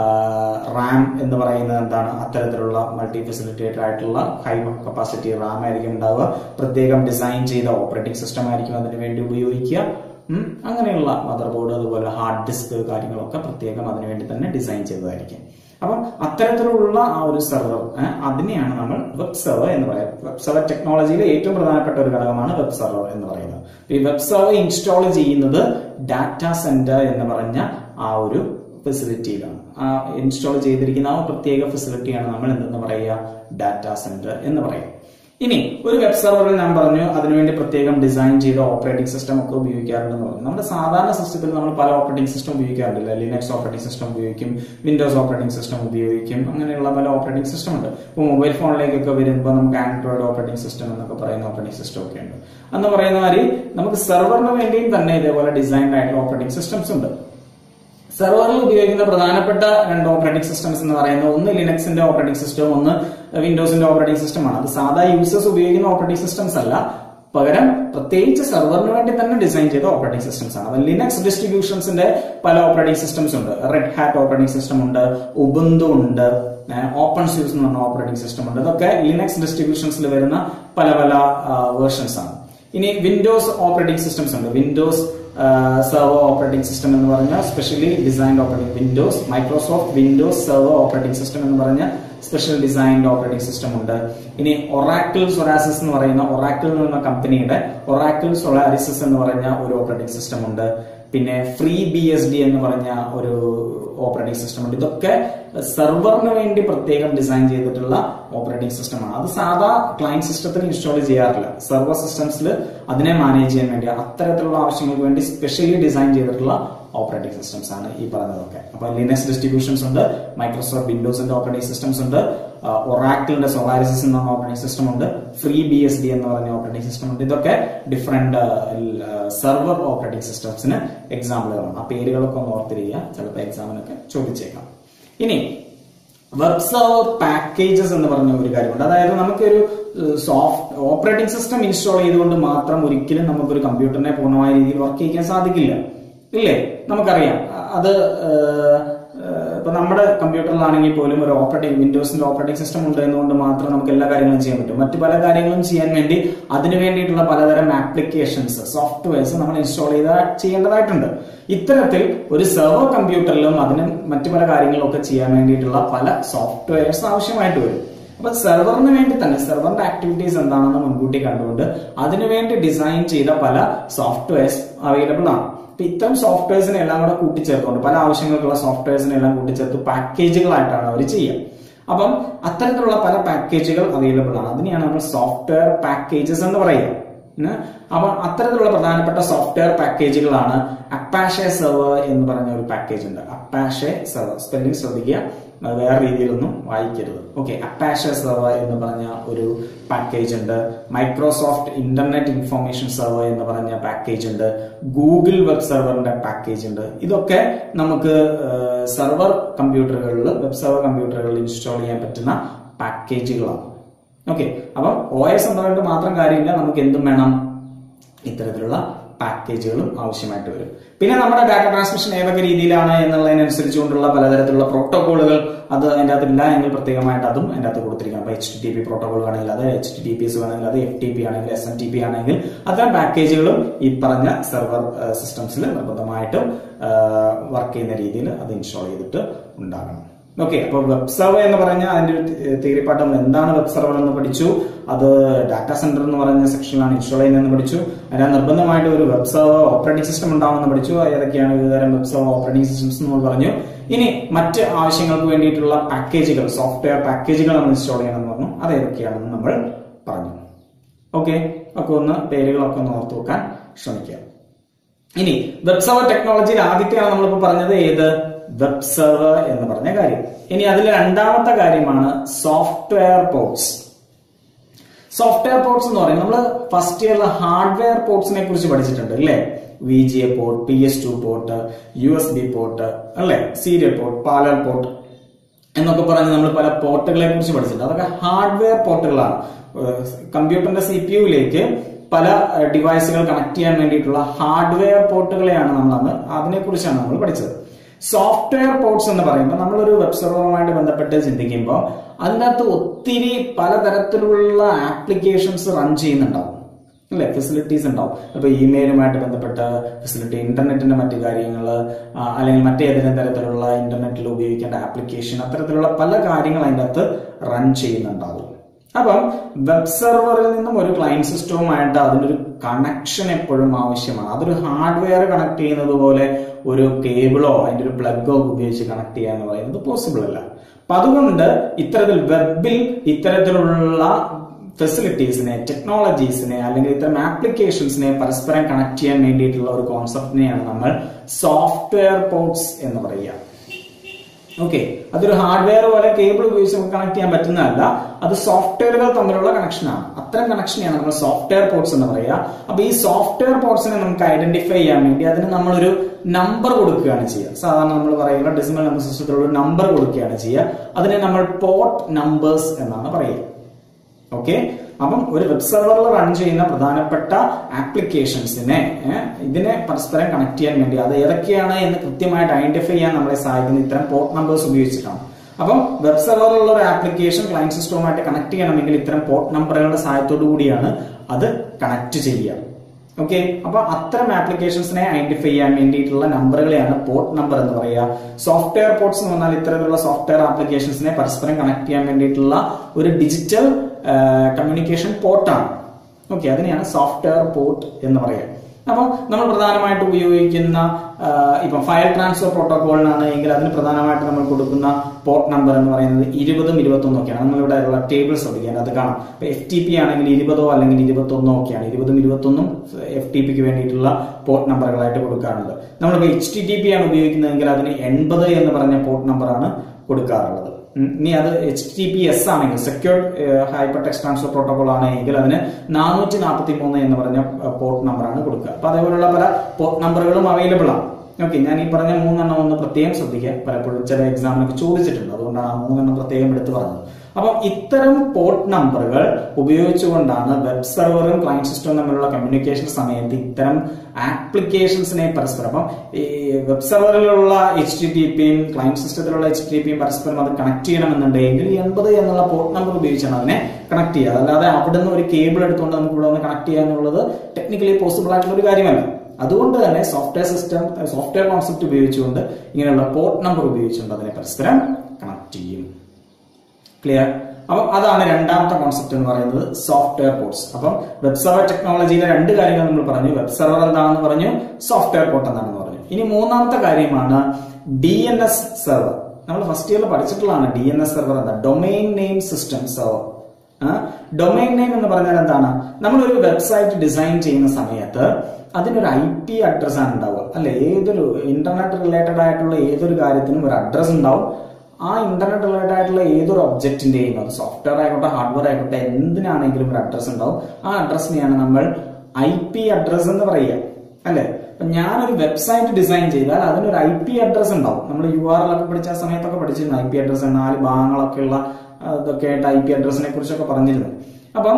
റാം എന്ന് പറയുന്നത് എന്താണ് അത്തരത്തിലുള്ള മൾട്ടി ഫെസിലിറ്റേറ്റഡ് ആയിട്ടുള്ള ഹൈ കപ്പാസിറ്റി റാം ആയിരിക്കും ഉണ്ടാവുക പ്രത്യേകം ഡിസൈൻ ചെയ്ത ഓപ്പറേറ്റിംഗ് സിസ്റ്റം ആയിരിക്കും അതിന് വേണ്ടി ഉപയോഗിക്കുക ഉം, അങ്ങനെയുള്ള മദർ ബോർഡ് അതുപോലെ ഹാർഡ് ഡിസ്ക് കാര്യങ്ങളൊക്കെ പ്രത്യേകം അതിനുവേണ്ടി തന്നെ ഡിസൈൻ ചെയ്തതായിരിക്കും അപ്പം അത്തരത്തിലുള്ള ആ ഒരു സെർവർ അതിനെയാണ് നമ്മൾ വെബ് സെർവർ എന്ന് പറയുന്നത് വെബ് സെർവർ ടെക്നോളജിയിലെ ഏറ്റവും പ്രധാനപ്പെട്ട ഒരു ഘടകമാണ് വെബ് സെർവർ എന്ന് പറയുന്നത് ഈ വെബ് സെർവർ ഇൻസ്റ്റാൾ ചെയ്യുന്നത് ഡാറ്റ സെന്റർ എന്ന് പറഞ്ഞ ആ ഒരു ഫെസിലിറ്റിയിലാണ് ആ ഇൻസ്റ്റാൾ ചെയ്തിരിക്കുന്ന ആ പ്രത്യേക ഫെസിലിറ്റിയാണ് നമ്മൾ എന്തെന്ന് പറയുക ഡാറ്റ സെന്റർ എന്ന് പറയുക ഇനി ഒരു വെബ് സെർവറിൽ ഞാൻ പറഞ്ഞു അതിനുവേണ്ടി പ്രത്യേകം ഡിസൈൻ ചെയ്ത ഓപ്പറേറ്റിംഗ് സിസ്റ്റം ഒക്കെ ഉപയോഗിക്കാറുണ്ടെന്ന് പറഞ്ഞു നമ്മുടെ സാധാരണ സിസ്റ്റത്തിൽ നമ്മൾ പല ഓപ്പറേറ്റിംഗ് സിസ്റ്റം ഉപയോഗിക്കാറില്ല ലിനക്സ് ഓപ്പറേറ്റിംഗ് സിസ്റ്റം ഉപയോഗിക്കും വിൻഡോസ് ഓപ്പറേറ്റിംഗ് സിസ്റ്റം ഉപയോഗിക്കും അങ്ങനെയുള്ള പല ഓപ്പറേറ്റിംഗ് സിസ്റ്റം ഉണ്ട് ഇപ്പോൾ മൊബൈൽ ഫോണിലേക്കൊക്കെ വരുമ്പോൾ നമുക്ക് ആൻഡ്രോയിഡ് ഓപ്പറേറ്റിംഗ് സിസ്റ്റം എന്നൊക്കെ പറയുന്ന ഓപ്പറേറ്റിംഗ് സിസ്റ്റം ഒക്കെ ഉണ്ട് എന്ന് പറയുന്ന മാതിരി നമുക്ക് സെർവറിന് വേണ്ടിയും തന്നെ ഇതേപോലെ ഡിസൈൻഡ് ആയിട്ടുള്ള ഓപ്പറേറ്റിംഗ് സിസ്റ്റംസ് ഉണ്ട് സെർവറിൽ ഉപയോഗിക്കുന്ന പ്രധാനപ്പെട്ട രണ്ട് ഓപ്പറേറ്റിംഗ് സിസ്റ്റംസ് എന്ന് പറയുന്നത് ഒന്ന് ലിനക്സിന്റെ ഓപ്പറേറ്റിംഗ് സിസ്റ്റം ഒന്ന് വിൻഡോസിന്റെ ഓപ്പറേറ്റിംഗ് സിസ്റ്റമാണ് അത് സാധാ യൂസേഴ്സ് ഉപയോഗിക്കുന്ന ഓപ്പറേറ്റിംഗ് സിസ്റ്റംസ് അല്ല പകരം പ്രത്യേകിച്ച് സെർവറിന് വേണ്ടി തന്നെ ഡിസൈൻ ചെയ്ത ഓപ്പറേറ്റിംഗ് സിസ്റ്റംസ് ആണ് അത് ലിനക്സ് ഡിസ്ട്രിബ്യൂഷൻസിന്റെ പല ഓപ്പറേറ്റിംഗ് സിസ്റ്റംസ് ഉണ്ട് റെഡ് ഹാറ്റ് ഓപ്പറേറ്റിംഗ് സിസ്റ്റം ഉണ്ട് ഉബുന്തു ഉണ്ട് ഓപ്പൺ സ്യൂസ് എന്ന് പറഞ്ഞ ഓപ്പറേറ്റിംഗ് സിസ്റ്റം ഉണ്ട് ഇതൊക്കെ ലിനക്സ് ഡിസ്ട്രിബ്യൂഷൻസിൽ വരുന്ന പല പല വേർഷൻസ് ആണ് ഇനി വിൻഡോസ് ഓപ്പറേറ്റിംഗ് സിസ്റ്റംസ് ഉണ്ട് വിൻഡോസ് സെർവർ ഓപ്പറേറ്റിംഗ് സിസ്റ്റം എന്ന് പറഞ്ഞാൽ specially designed operating Windows Microsoft Windows server operating system എന്ന് പറഞ്ഞ സ്പെഷ്യൽ ഡിസൈൻഡ് ഓപ്പറേറ്റിംഗ് സിസ്റ്റം ഉണ്ട് ഇനി ഒറാക്കിൾ സൊറാസിസ് എന്ന് പറയുന്ന ഒറാക്കിൾ എന്ന് പറയുന്ന കമ്പനിയുടെ ഒറാക്കിൾ സൊറാസിസ് എന്ന് പറഞ്ഞ ഒരു ഓപ്പറേറ്റിംഗ് സിസ്റ്റം ഉണ്ട് പിന്നെ ഫ്രീ ബി എസ് ഡി എന്ന് പറഞ്ഞ ഒരു ഓപ്പറേറ്റിംഗ് സിസ്റ്റം ഉണ്ട് ഇതൊക്കെ സെർവറിന് വേണ്ടി പ്രത്യേകം ഡിസൈൻ ചെയ്തിട്ടുള്ള ഓപ്പറേറ്റിംഗ് സിസ്റ്റമാണ് അത് സാധാ ക്ലയന്റ് സിസ്റ്റത്തിൽ ഇൻസ്റ്റാൾ ചെയ്യാറില്ല സെർവർ സിസ്റ്റംസിൽ അതിനെ മാനേജ് ചെയ്യാൻ വേണ്ടി അത്തരത്തിലുള്ള ആവശ്യങ്ങൾക്ക് വേണ്ടി സ്പെഷ്യലി ഡിസൈൻ ചെയ്തിട്ടുള്ള ഓപ്പറേറ്റിംഗ് സിസ്റ്റംസ് ആണ് ഈ പറഞ്ഞതൊക്കെ അപ്പൊ ലിനക്സ് ഡിസ്ട്രിബ്യൂഷൻസ് ഉണ്ട് മൈക്രോസോഫ്റ്റ് വിൻഡോസിന്റെ ഓപ്പറേറ്റിംഗ് സിസ്റ്റംസ് ഉണ്ട് ഒറാക്കിളിന്റെ സൊളാരിസിസ് എന്ന ഓപ്പറേറ്റിംഗ് സിസ്റ്റം ഉണ്ട് ഫ്രീ ബി എസ് ഡി എന്ന് പറഞ്ഞ ഓപ്പറേറ്റിംഗ് സിസ്റ്റം ഉണ്ട് ഇതൊക്കെ ഡിഫറെന്റ് സെർവർ ഓപ്പറേറ്റിംഗ് സിസ്റ്റംസിന് എക്സാമ്പിളുകളാണ് ആ പേരുകളൊക്കെ ഒന്ന് ഓർത്തിരിക്കുക ചിലപ്പോൾ എക്സാമിനൊക്കെ ചോദിച്ചേക്കാം ഇനി വെബ് സെർവർ പാക്കേജസ് എന്ന് പറഞ്ഞ ഒരു കാര്യമുണ്ട് അതായത് നമുക്കൊരു സോഫ്റ്റ് ഓപ്പറേറ്റിംഗ് സിസ്റ്റം ഇൻസ്റ്റാൾ ചെയ്തുകൊണ്ട് മാത്രം ഒരിക്കലും നമുക്കൊരു കമ്പ്യൂട്ടറിനെ പൂർണ്ണമായ രീതിയിൽ വർക്ക് ചെയ്യിക്കാൻ സാധിക്കില്ല ഇല്ലേ നമുക്കറിയാം അത് ഇപ്പൊ നമ്മുടെ കമ്പ്യൂട്ടറിലാണെങ്കിൽ പോലും ഒരു ഓപ്പറേറ്റിംഗ് വിൻഡോസിന്റെ ഓപ്പറേറ്റിംഗ് സിസ്റ്റം ഉണ്ട് എന്നുകൊണ്ട് മാത്രം നമുക്ക് എല്ലാ കാര്യങ്ങളും ചെയ്യാൻ പറ്റും മറ്റു പല കാര്യങ്ങളും ചെയ്യാൻ വേണ്ടി അതിനു വേണ്ടിയിട്ടുള്ള പലതരം ആപ്ലിക്കേഷൻസ് സോഫ്റ്റ്വെയർസ് നമ്മൾ ഇൻസ്റ്റാൾ ചെയ്ത ചെയ്യേണ്ടതായിട്ടുണ്ട് ഇത്തരത്തിൽ ഒരു സെർവർ കമ്പ്യൂട്ടറിലും അതിന് മറ്റു പല കാര്യങ്ങളും ഒക്കെ ചെയ്യാൻ വേണ്ടിയിട്ടുള്ള പല സോഫ്റ്റ്വെയർസ് ആവശ്യമായിട്ട് വരും അപ്പൊ സെർവറിന് വേണ്ടി തന്നെ സെർവറിന്റെ ആക്ടിവിറ്റീസ് എന്താണെന്ന് മുൻകൂട്ടി കണ്ടുകൊണ്ട് അതിനുവേണ്ടി ഡിസൈൻ ചെയ്ത പല സോഫ്റ്റ്വെയർസ് അവൈലബിൾ ആണ് അപ്പൊ ഇത്തരം സോഫ്റ്റ്വെയർസിനെ എല്ലാം കൂടെ കൂട്ടിച്ചേർത്തുകൊണ്ട് പല ആവശ്യങ്ങൾക്കുള്ള സോഫ്റ്റ്വെയർസിനെ എല്ലാം കൂട്ടിച്ചേർത്ത് പാക്കേജുകളായിട്ടാണ് അവർ ചെയ്യുക അപ്പം അത്തരത്തിലുള്ള പല പാക്കേജുകൾ അവൈലബിൾ ആണ് അതിനെയാണ് നമ്മൾ സോഫ്റ്റ്വെയർ പാക്കേജസ് എന്ന് പറയുക അപ്പൊ അത്തരത്തിലുള്ള പ്രധാനപ്പെട്ട സോഫ്റ്റ്വെയർ പാക്കേജുകളാണ് അപ്പാഷെ സെർവർ എന്ന് പറഞ്ഞ ഒരു പാക്കേജ് ഉണ്ട് അപ്പാഷെ സെർവർ സ്പെല്ലിംഗ് ശ്രദ്ധിക്കുക വേറെ രീതിയിലൊന്നും വായിക്കരുത് ഓക്കെ അപ്പാഷെ സെർവർ എന്ന് പറഞ്ഞ ഒരു പാക്കേജ് ഉണ്ട് മൈക്രോസോഫ്റ്റ് ഇന്റർനെറ്റ് ഇൻഫർമേഷൻ സെർവർ എന്ന് പറഞ്ഞ പാക്കേജ് ഉണ്ട് ഗൂഗിൾ വെബ് സെർവറിന്റെ പാക്കേജ് ഉണ്ട് ഇതൊക്കെ നമുക്ക് സെർവർ കമ്പ്യൂട്ടറുകളിൽ വെബ് സെർവർ കമ്പ്യൂട്ടറുകളിൽ ഇൻസ്റ്റാൾ ചെയ്യാൻ പറ്റുന്ന പാക്കേജുകളാണ് ഓക്കെ അപ്പം ഒ എസ് എന്ന് മാത്രം കാര്യമില്ല നമുക്ക് എന്തും വേണം ഇത്തരത്തിലുള്ള പാക്കേജുകളും ആവശ്യമായിട്ട് വരും പിന്നെ നമ്മുടെ ഡാറ്റ ട്രാൻസ്മിഷൻ ഏതൊക്കെ രീതിയിലാണ് എന്നുള്ളതിനനുസരിച്ചുകൊണ്ടുള്ള പലതരത്തിലുള്ള പ്രോട്ടോകോളുകൾ അത് അതിൻ്റെ അകത്ത് ഇല്ല എങ്കിൽ പ്രത്യേകമായിട്ട് അതും അതിൻ്റെ അകത്ത് കൊടുത്തിരിക്കണം അപ്പൊ എച്ച് ടി പി പ്രോട്ടോകോൾ വേണമെങ്കിൽ അത് എച്ച് ടി പി എസ് വേണമെങ്കിൽ അത് എഫ് ടി പി ആണെങ്കിൽ എസ് എൻ ടി പി ആണെങ്കിൽ അത്തരം പാക്കേജുകളും ഈ പറഞ്ഞ സെർവർ സിസ്റ്റംസിൽ നിർബന്ധമായിട്ടും വർക്ക് ചെയ്യുന്ന രീതിയിൽ അത് ഇൻസ്റ്റാൾ ചെയ്തിട്ട് ഉണ്ടാകണം ഓക്കെ അപ്പൊ വെബ് സെർവർ എന്ന് പറഞ്ഞ അതിന്റെ ഒരു തിയറി പാഠം എന്താണ് വെബ് സെർവർ എന്ന് പഠിച്ചു അത് ഡാറ്റാ സെന്റർ എന്ന് പറഞ്ഞ സെക്ഷനിലാണ് ഇൻസ്റ്റാൾ ചെയ്യുന്നതെന്ന് പഠിച്ചു അതിന് നിർബന്ധമായിട്ട് ഒരു വെബ് സെർവർ ഓപ്പറേറ്റിംഗ് സിസ്റ്റം ഉണ്ടാവുമെന്ന് പഠിച്ചു ഏതൊക്കെയാണ് വിവിധതരം വെബ് സെർവർ ഓപ്പറേറ്റിംഗ് സിസ്റ്റംസ് എന്ന് പറഞ്ഞു ഇനി മറ്റ് ആവശ്യങ്ങൾക്ക് വേണ്ടിയിട്ടുള്ള പാക്കേജുകൾ സോഫ്റ്റ്വെയർ പാക്കേജുകൾ നമ്മൾ ഇൻസ്റ്റാൾ ചെയ്യണമെന്ന് പറഞ്ഞു അത് ഏതൊക്കെയാണെന്ന് നമ്മൾ പറഞ്ഞു ഓക്കെ ഒക്കെ ഒന്ന് പേരുകളൊക്കെ ഒന്ന് ഓർത്തു വെക്കാൻ ശ്രമിക്കുക ഇനി വെബ് സെർവർ ടെക്നോളജിയിൽ ആദ്യത്തെയാണ് നമ്മളിപ്പോൾ പറഞ്ഞത് ഏത് വെബ് സെർവർ എന്ന് പറഞ്ഞ കാര്യം ഇനി അതിൽ രണ്ടാമത്തെ കാര്യമാണ് സോഫ്റ്റ്വെയർ പോർട്സ് സോഫ്റ്റ്വെയർ പോർട്സ് എന്ന് പറയുന്നത് നമ്മൾ ഫസ്റ്റ് ഇയറിൽ ഹാർഡ്വെയർ പോർട്സിനെ കുറിച്ച് പഠിച്ചിട്ടുണ്ട് അല്ലേ V G A port P S two port U S B port അല്ലെ സീരിയൽ പോർട്ട് പാലർ പോർട്ട് എന്നൊക്കെ പറഞ്ഞ് നമ്മൾ പല പോർട്ടുകളെ കുറിച്ച് പഠിച്ചിട്ടുണ്ട് അതൊക്കെ ഹാർഡ്വെയർ പോർട്ടുകളാണ് കമ്പ്യൂട്ടറിന്റെ സി പി യുവിലേക്ക് പല ഡിവൈസുകൾ കണക്ട് ചെയ്യാൻ വേണ്ടിയിട്ടുള്ള ഹാർഡ്വെയർ പോർട്ടുകളെയാണ് നമ്മൾ അന്ന് അതിനെ കുറിച്ചാണ് നമ്മൾ പഠിച്ചത് സോഫ്റ്റ്വെയർ പോർട്സ് എന്ന് പറയുമ്പോൾ നമ്മളൊരു വെബ് സെർവറുമായിട്ട് ബന്ധപ്പെട്ട് ചിന്തിക്കുമ്പോൾ അതിനകത്ത് ഒത്തിരി പലതരത്തിലുള്ള ആപ്ലിക്കേഷൻസ് റൺ ചെയ്യുന്നുണ്ടാവും അല്ലെ ഫെസിലിറ്റീസ് ഉണ്ടാവും ഇപ്പൊ ഇമെയിലുമായിട്ട് ബന്ധപ്പെട്ട ഫെസിലിറ്റി ഇന്റർനെറ്റിന്റെ മറ്റു കാര്യങ്ങൾ അല്ലെങ്കിൽ മറ്റേതെങ്കിലും തരത്തിലുള്ള ഇന്റർനെറ്റിൽ ഉപയോഗിക്കേണ്ട ആപ്ലിക്കേഷൻ അത്തരത്തിലുള്ള പല കാര്യങ്ങൾ അതിൻ്റെ അകത്ത് റൺ ചെയ്യുന്നുണ്ടാവും അപ്പം വെബ് സെർവറിൽ നിന്നും ഒരു ക്ലയന്റ് സിസ്റ്റവുമായിട്ട് അതിനൊരു കണക്ഷൻ എപ്പോഴും ആവശ്യമാണ് അതൊരു ഹാർഡ്വെയർ കണക്ട് ചെയ്യുന്നത് പോലെ ഒരു കേബിളോ അതിന്റെ ഒരു പ്ലഗോ ഉപയോഗിച്ച് കണക്ട് ചെയ്യുക എന്ന് പറയുന്നത് പോസിബിൾ അല്ല അപ്പൊ അതുകൊണ്ട് ഇത്തരത്തിൽ വെബിൽ ഇത്തരത്തിലുള്ള ഫെസിലിറ്റീസിനെ ടെക്നോളജീസിനെ അല്ലെങ്കിൽ ഇത്തരം ആപ്ലിക്കേഷൻസിനെ പരസ്പരം കണക്ട് ചെയ്യാൻ വേണ്ടിയിട്ടുള്ള ഒരു കോൺസെപ്റ്റിനെയാണ് നമ്മൾ സോഫ്റ്റ്വെയർ പോർട്സ് എന്ന് പറയുക ഓക്കെ അതൊരു ഹാർഡ്വെയർ പോലെ കേബിൾ ഉപയോഗിച്ച് നമുക്ക് കണക്ട് ചെയ്യാൻ പറ്റുന്നതല്ല അത് സോഫ്റ്റ്വെയറുകൾ തമ്മിലുള്ള കണക്ഷനാണ് അത്തരം കണക്ഷനെയാണ് നമ്മൾ സോഫ്റ്റ്വെയർ പോർട്സ് എന്ന് പറയുക അപ്പൊ ഈ സോഫ്റ്റ്വെയർ പോർട്സിനെ നമുക്ക് ഐഡന്റിഫൈ ചെയ്യാൻ വേണ്ടി അതിന് നമ്മളൊരു നമ്പർ കൊടുക്കുകയാണ് ചെയ്യുക സാധാരണ നമ്മൾ പറയുന്ന ഡെസിമൽ നമ്പർ സിസ്റ്റത്തിലുള്ള ഒരു നമ്പർ കൊടുക്കുകയാണ് ചെയ്യുക അതിനെ നമ്മൾ പോർട്ട് നമ്പേഴ്സ് എന്നാണ് പറയുക ഓക്കെ അപ്പം ഒരു വെബ് സെർവറിൽ റൺ ചെയ്യുന്ന പ്രധാനപ്പെട്ട ആപ്ലിക്കേഷൻസിനെ ഇതിനെ പരസ്പരം കണക്ട് ചെയ്യാൻ വേണ്ടി അത് ഏതൊക്കെയാണ് എന്ന് കൃത്യമായിട്ട് ഐഡന്റിഫൈ ചെയ്യാൻ നമ്മളെ സഹായിക്കുന്ന ഇത്തരം പോർട്ട് നമ്പേഴ്സ് ഉപയോഗിച്ചിട്ടാണ് അപ്പം വെബ് സെർവറിലുള്ള ഒരു ആപ്ലിക്കേഷൻ ക്ലയന്റ് സിസ്റ്റവുമായിട്ട് കണക്ട് ചെയ്യണമെങ്കിൽ ഇത്തരം പോർട്ട് നമ്പറുകളുടെ സഹായത്തോടു കൂടിയാണ് അത് കണക്ട് ചെയ്യുക ഓക്കെ അപ്പൊ അത്തരം ആപ്ലിക്കേഷൻസിനെ ഐഡന്റിഫൈ ചെയ്യാൻ വേണ്ടിയിട്ടുള്ള നമ്പറുകളെയാണ് പോർട്ട് നമ്പർ എന്ന് പറയുക സോഫ്റ്റ്വെയർ പോർട്സ് എന്ന് പറഞ്ഞാൽ ഇത്തരത്തിലുള്ള സോഫ്റ്റ്വെയർ ആപ്ലിക്കേഷൻസിനെ പരസ്പരം കണക്ട് ചെയ്യാൻ വേണ്ടിയിട്ടുള്ള ഒരു ഡിജിറ്റൽ കമ്മ്യൂണിക്കേഷൻ പോർട്ടാണ് ഓക്കെ അതിനെയാണ് സോഫ്റ്റ്വെയർ പോർട്ട് എന്ന് പറയുക അപ്പോൾ നമ്മൾ പ്രധാനമായിട്ട് ഉപയോഗിക്കുന്ന ഇപ്പം ഫയൽ ട്രാൻസ്ഫർ പ്രോട്ടോകോളിനാണ് എങ്കിൽ അതിന് പ്രധാനമായിട്ട് നമ്മൾ കൊടുക്കുന്ന പോർട്ട് നമ്പർ എന്ന് പറയുന്നത് ഇരുപതും ഇരുപത്തൊന്നും ഒക്കെയാണ് നമ്മളിവിടെ ഉള്ള ടേബിൾ ശ്രദ്ധിക്കാൻ അത് കാണാം ഇപ്പൊ എഫ് ടി പി ആണെങ്കിൽ ഇരുപതോ അല്ലെങ്കിൽ ഇരുപത്തൊന്നോ ഒക്കെയാണ് ഇരുപതും ഇരുപത്തൊന്നും എഫ് ടി പിക്ക് വേണ്ടിയിട്ടുള്ള പോർട്ട് നമ്പറുകളായിട്ട് കൊടുക്കാറുള്ളത് നമ്മളിപ്പോൾ എച്ച് ടി ടി പി ആണ് ഉപയോഗിക്കുന്നതെങ്കിൽ അതിന് എൺപത് എന്ന് പറഞ്ഞ പോർട്ട് നമ്പറാണ് കൊടുക്കാറുള്ളത് ഉം, ഇനി അത് എച്ച് ടി പി എസ് ആണെങ്കിൽ secured hyper text transfer protocol ആണെങ്കിൽ അതിന് നാനൂറ്റി നാൽപ്പത്തി മൂന്ന് എന്ന് പറഞ്ഞ പോർട്ട് നമ്പറാണ് കൊടുക്കുക അപ്പൊ അതേപോലുള്ള പല പോർട്ട് നമ്പറുകളും അവൈലബിൾ ആണ് ഓക്കെ ഞാൻ ഈ പറഞ്ഞ മൂന്നെണ്ണം ഒന്ന് പ്രത്യേകം ശ്രദ്ധിക്കുക പലപ്പോഴും ചില എക്സാമിനൊക്കെ ചോദിച്ചിട്ടുണ്ട് അതുകൊണ്ടാണ് ആ മൂന്നെണ്ണം പ്രത്യേകം എടുത്തു പറഞ്ഞത് അപ്പം ഇത്തരം പോർട്ട് നമ്പറുകൾ ഉപയോഗിച്ചുകൊണ്ടാണ് വെബ് സെർവറും ക്ലയന്റ് സിസ്റ്റവും തമ്മിലുള്ള കമ്മ്യൂണിക്കേഷൻ സമയത്ത് ഇത്തരം ആപ്ലിക്കേഷൻസിനെ പരസ്പരം അപ്പം ഈ വെബ് സെർവറിലുള്ള എച്ച് ടി ടി പിയും ക്ലയന്റ് സിസ്റ്റത്തിലുള്ള എച്ച് ടി പിയും പരസ്പരം അത് കണക്ട് ചെയ്യണമെന്നുണ്ടെങ്കിൽ എൺപത് എന്നുള്ള പോർട്ട് നമ്പർ ഉപയോഗിച്ചാണ് അതിനെ കണക്ട് ചെയ്യുക അല്ലാതെ അവിടുന്ന് ഒരു കേബിൾ എടുത്തുകൊണ്ട് നമുക്ക് ഇവിടെ ഒന്ന് കണക്ട് ചെയ്യുക എന്നുള്ളത് ടെക്നിക്കലി പോസിബിൾ ആയിട്ടുള്ള ഒരു കാര്യമല്ല അതുകൊണ്ട് തന്നെ സോഫ്റ്റ്വെയർ സിസ്റ്റം സോഫ്റ്റ്വെയർ കോൺസെപ്റ്റ് ഉപയോഗിച്ചുകൊണ്ട് ഇങ്ങനെയുള്ള പോർട്ട് നമ്പർ ഉപയോഗിച്ചുകൊണ്ട് അതിനെ പരസ്പരം കണക്ട് ചെയ്യും ക്ലിയർ അപ്പം അതാണ് രണ്ടാമത്തെ കോൺസെപ്റ്റ് എന്ന് പറയുന്നത് സോഫ്റ്റ്വെയർ പോർട്സ് അപ്പം വെബ് സെർവർ ടെക്നോളജിയിലെ രണ്ട് കാര്യങ്ങൾ നമ്മൾ പറഞ്ഞു വെബ് സെർവർ എന്താണെന്ന് പറഞ്ഞു സോഫ്റ്റ്വെയർ പോർട്ട് എന്താണെന്ന് പറഞ്ഞു ഇനി മൂന്നാമത്തെ കാര്യമാണ് ഡി എൻ എസ് സെർവർ നമ്മൾ ഫസ്റ്റ് ഇയറിൽ പഠിച്ചിട്ടുള്ളതാണ് ഡി എൻ എസ് സെർവർ എന്താ domain name system server domain name എന്ന് പറഞ്ഞാൽ എന്താണ് നമ്മളൊരു വെബ്സൈറ്റ് ഡിസൈൻ ചെയ്യുന്ന സമയത്ത് അതിനൊരു ഐ പി അഡ്രസ് ആണ് ഉണ്ടാവുക അല്ലെ ഏതൊരു ഇന്റർനെറ്റ് റിലേറ്റഡ് ആയിട്ടുള്ള ഏതൊരു കാര്യത്തിനും ഒരു അഡ്രസ് ഉണ്ടാവും ആ ഇന്റർനെറ്റ് റിലേറ്റഡ് ആയിട്ടുള്ള ഏതൊരു ഒബ്ജക്റ്റിന്റെയും അത് സോഫ്റ്റ്വെയർ ആയിക്കോട്ടെ ഹാർഡ്വെയർ ആയിക്കോട്ടെ എന്തിനാണെങ്കിലും ഒരു അഡ്രസ് ഉണ്ടാവും ആ അഡ്രസ്സിനെയാണ് നമ്മൾ ഐ പി അഡ്രസ് എന്ന് പറയുക അല്ലെ അപ്പൊ ഞാനൊരു വെബ്സൈറ്റ് ഡിസൈൻ ചെയ്താൽ അതിനൊരു ഐ പി അഡ്രസ് ഉണ്ടാവും നമ്മൾ യു ആർ എൽ ഒക്കെ പഠിച്ച ആ സമയത്തൊക്കെ പഠിച്ചിരുന്നു ഐ പി അഡ്രസ് നാല് ഭാഗങ്ങളൊക്കെ ഉള്ള ഇതൊക്കെ ആയിട്ട് ഐ പി അഡ്രസ്സിനെ കുറിച്ചൊക്കെ പറഞ്ഞിരുന്നു അപ്പം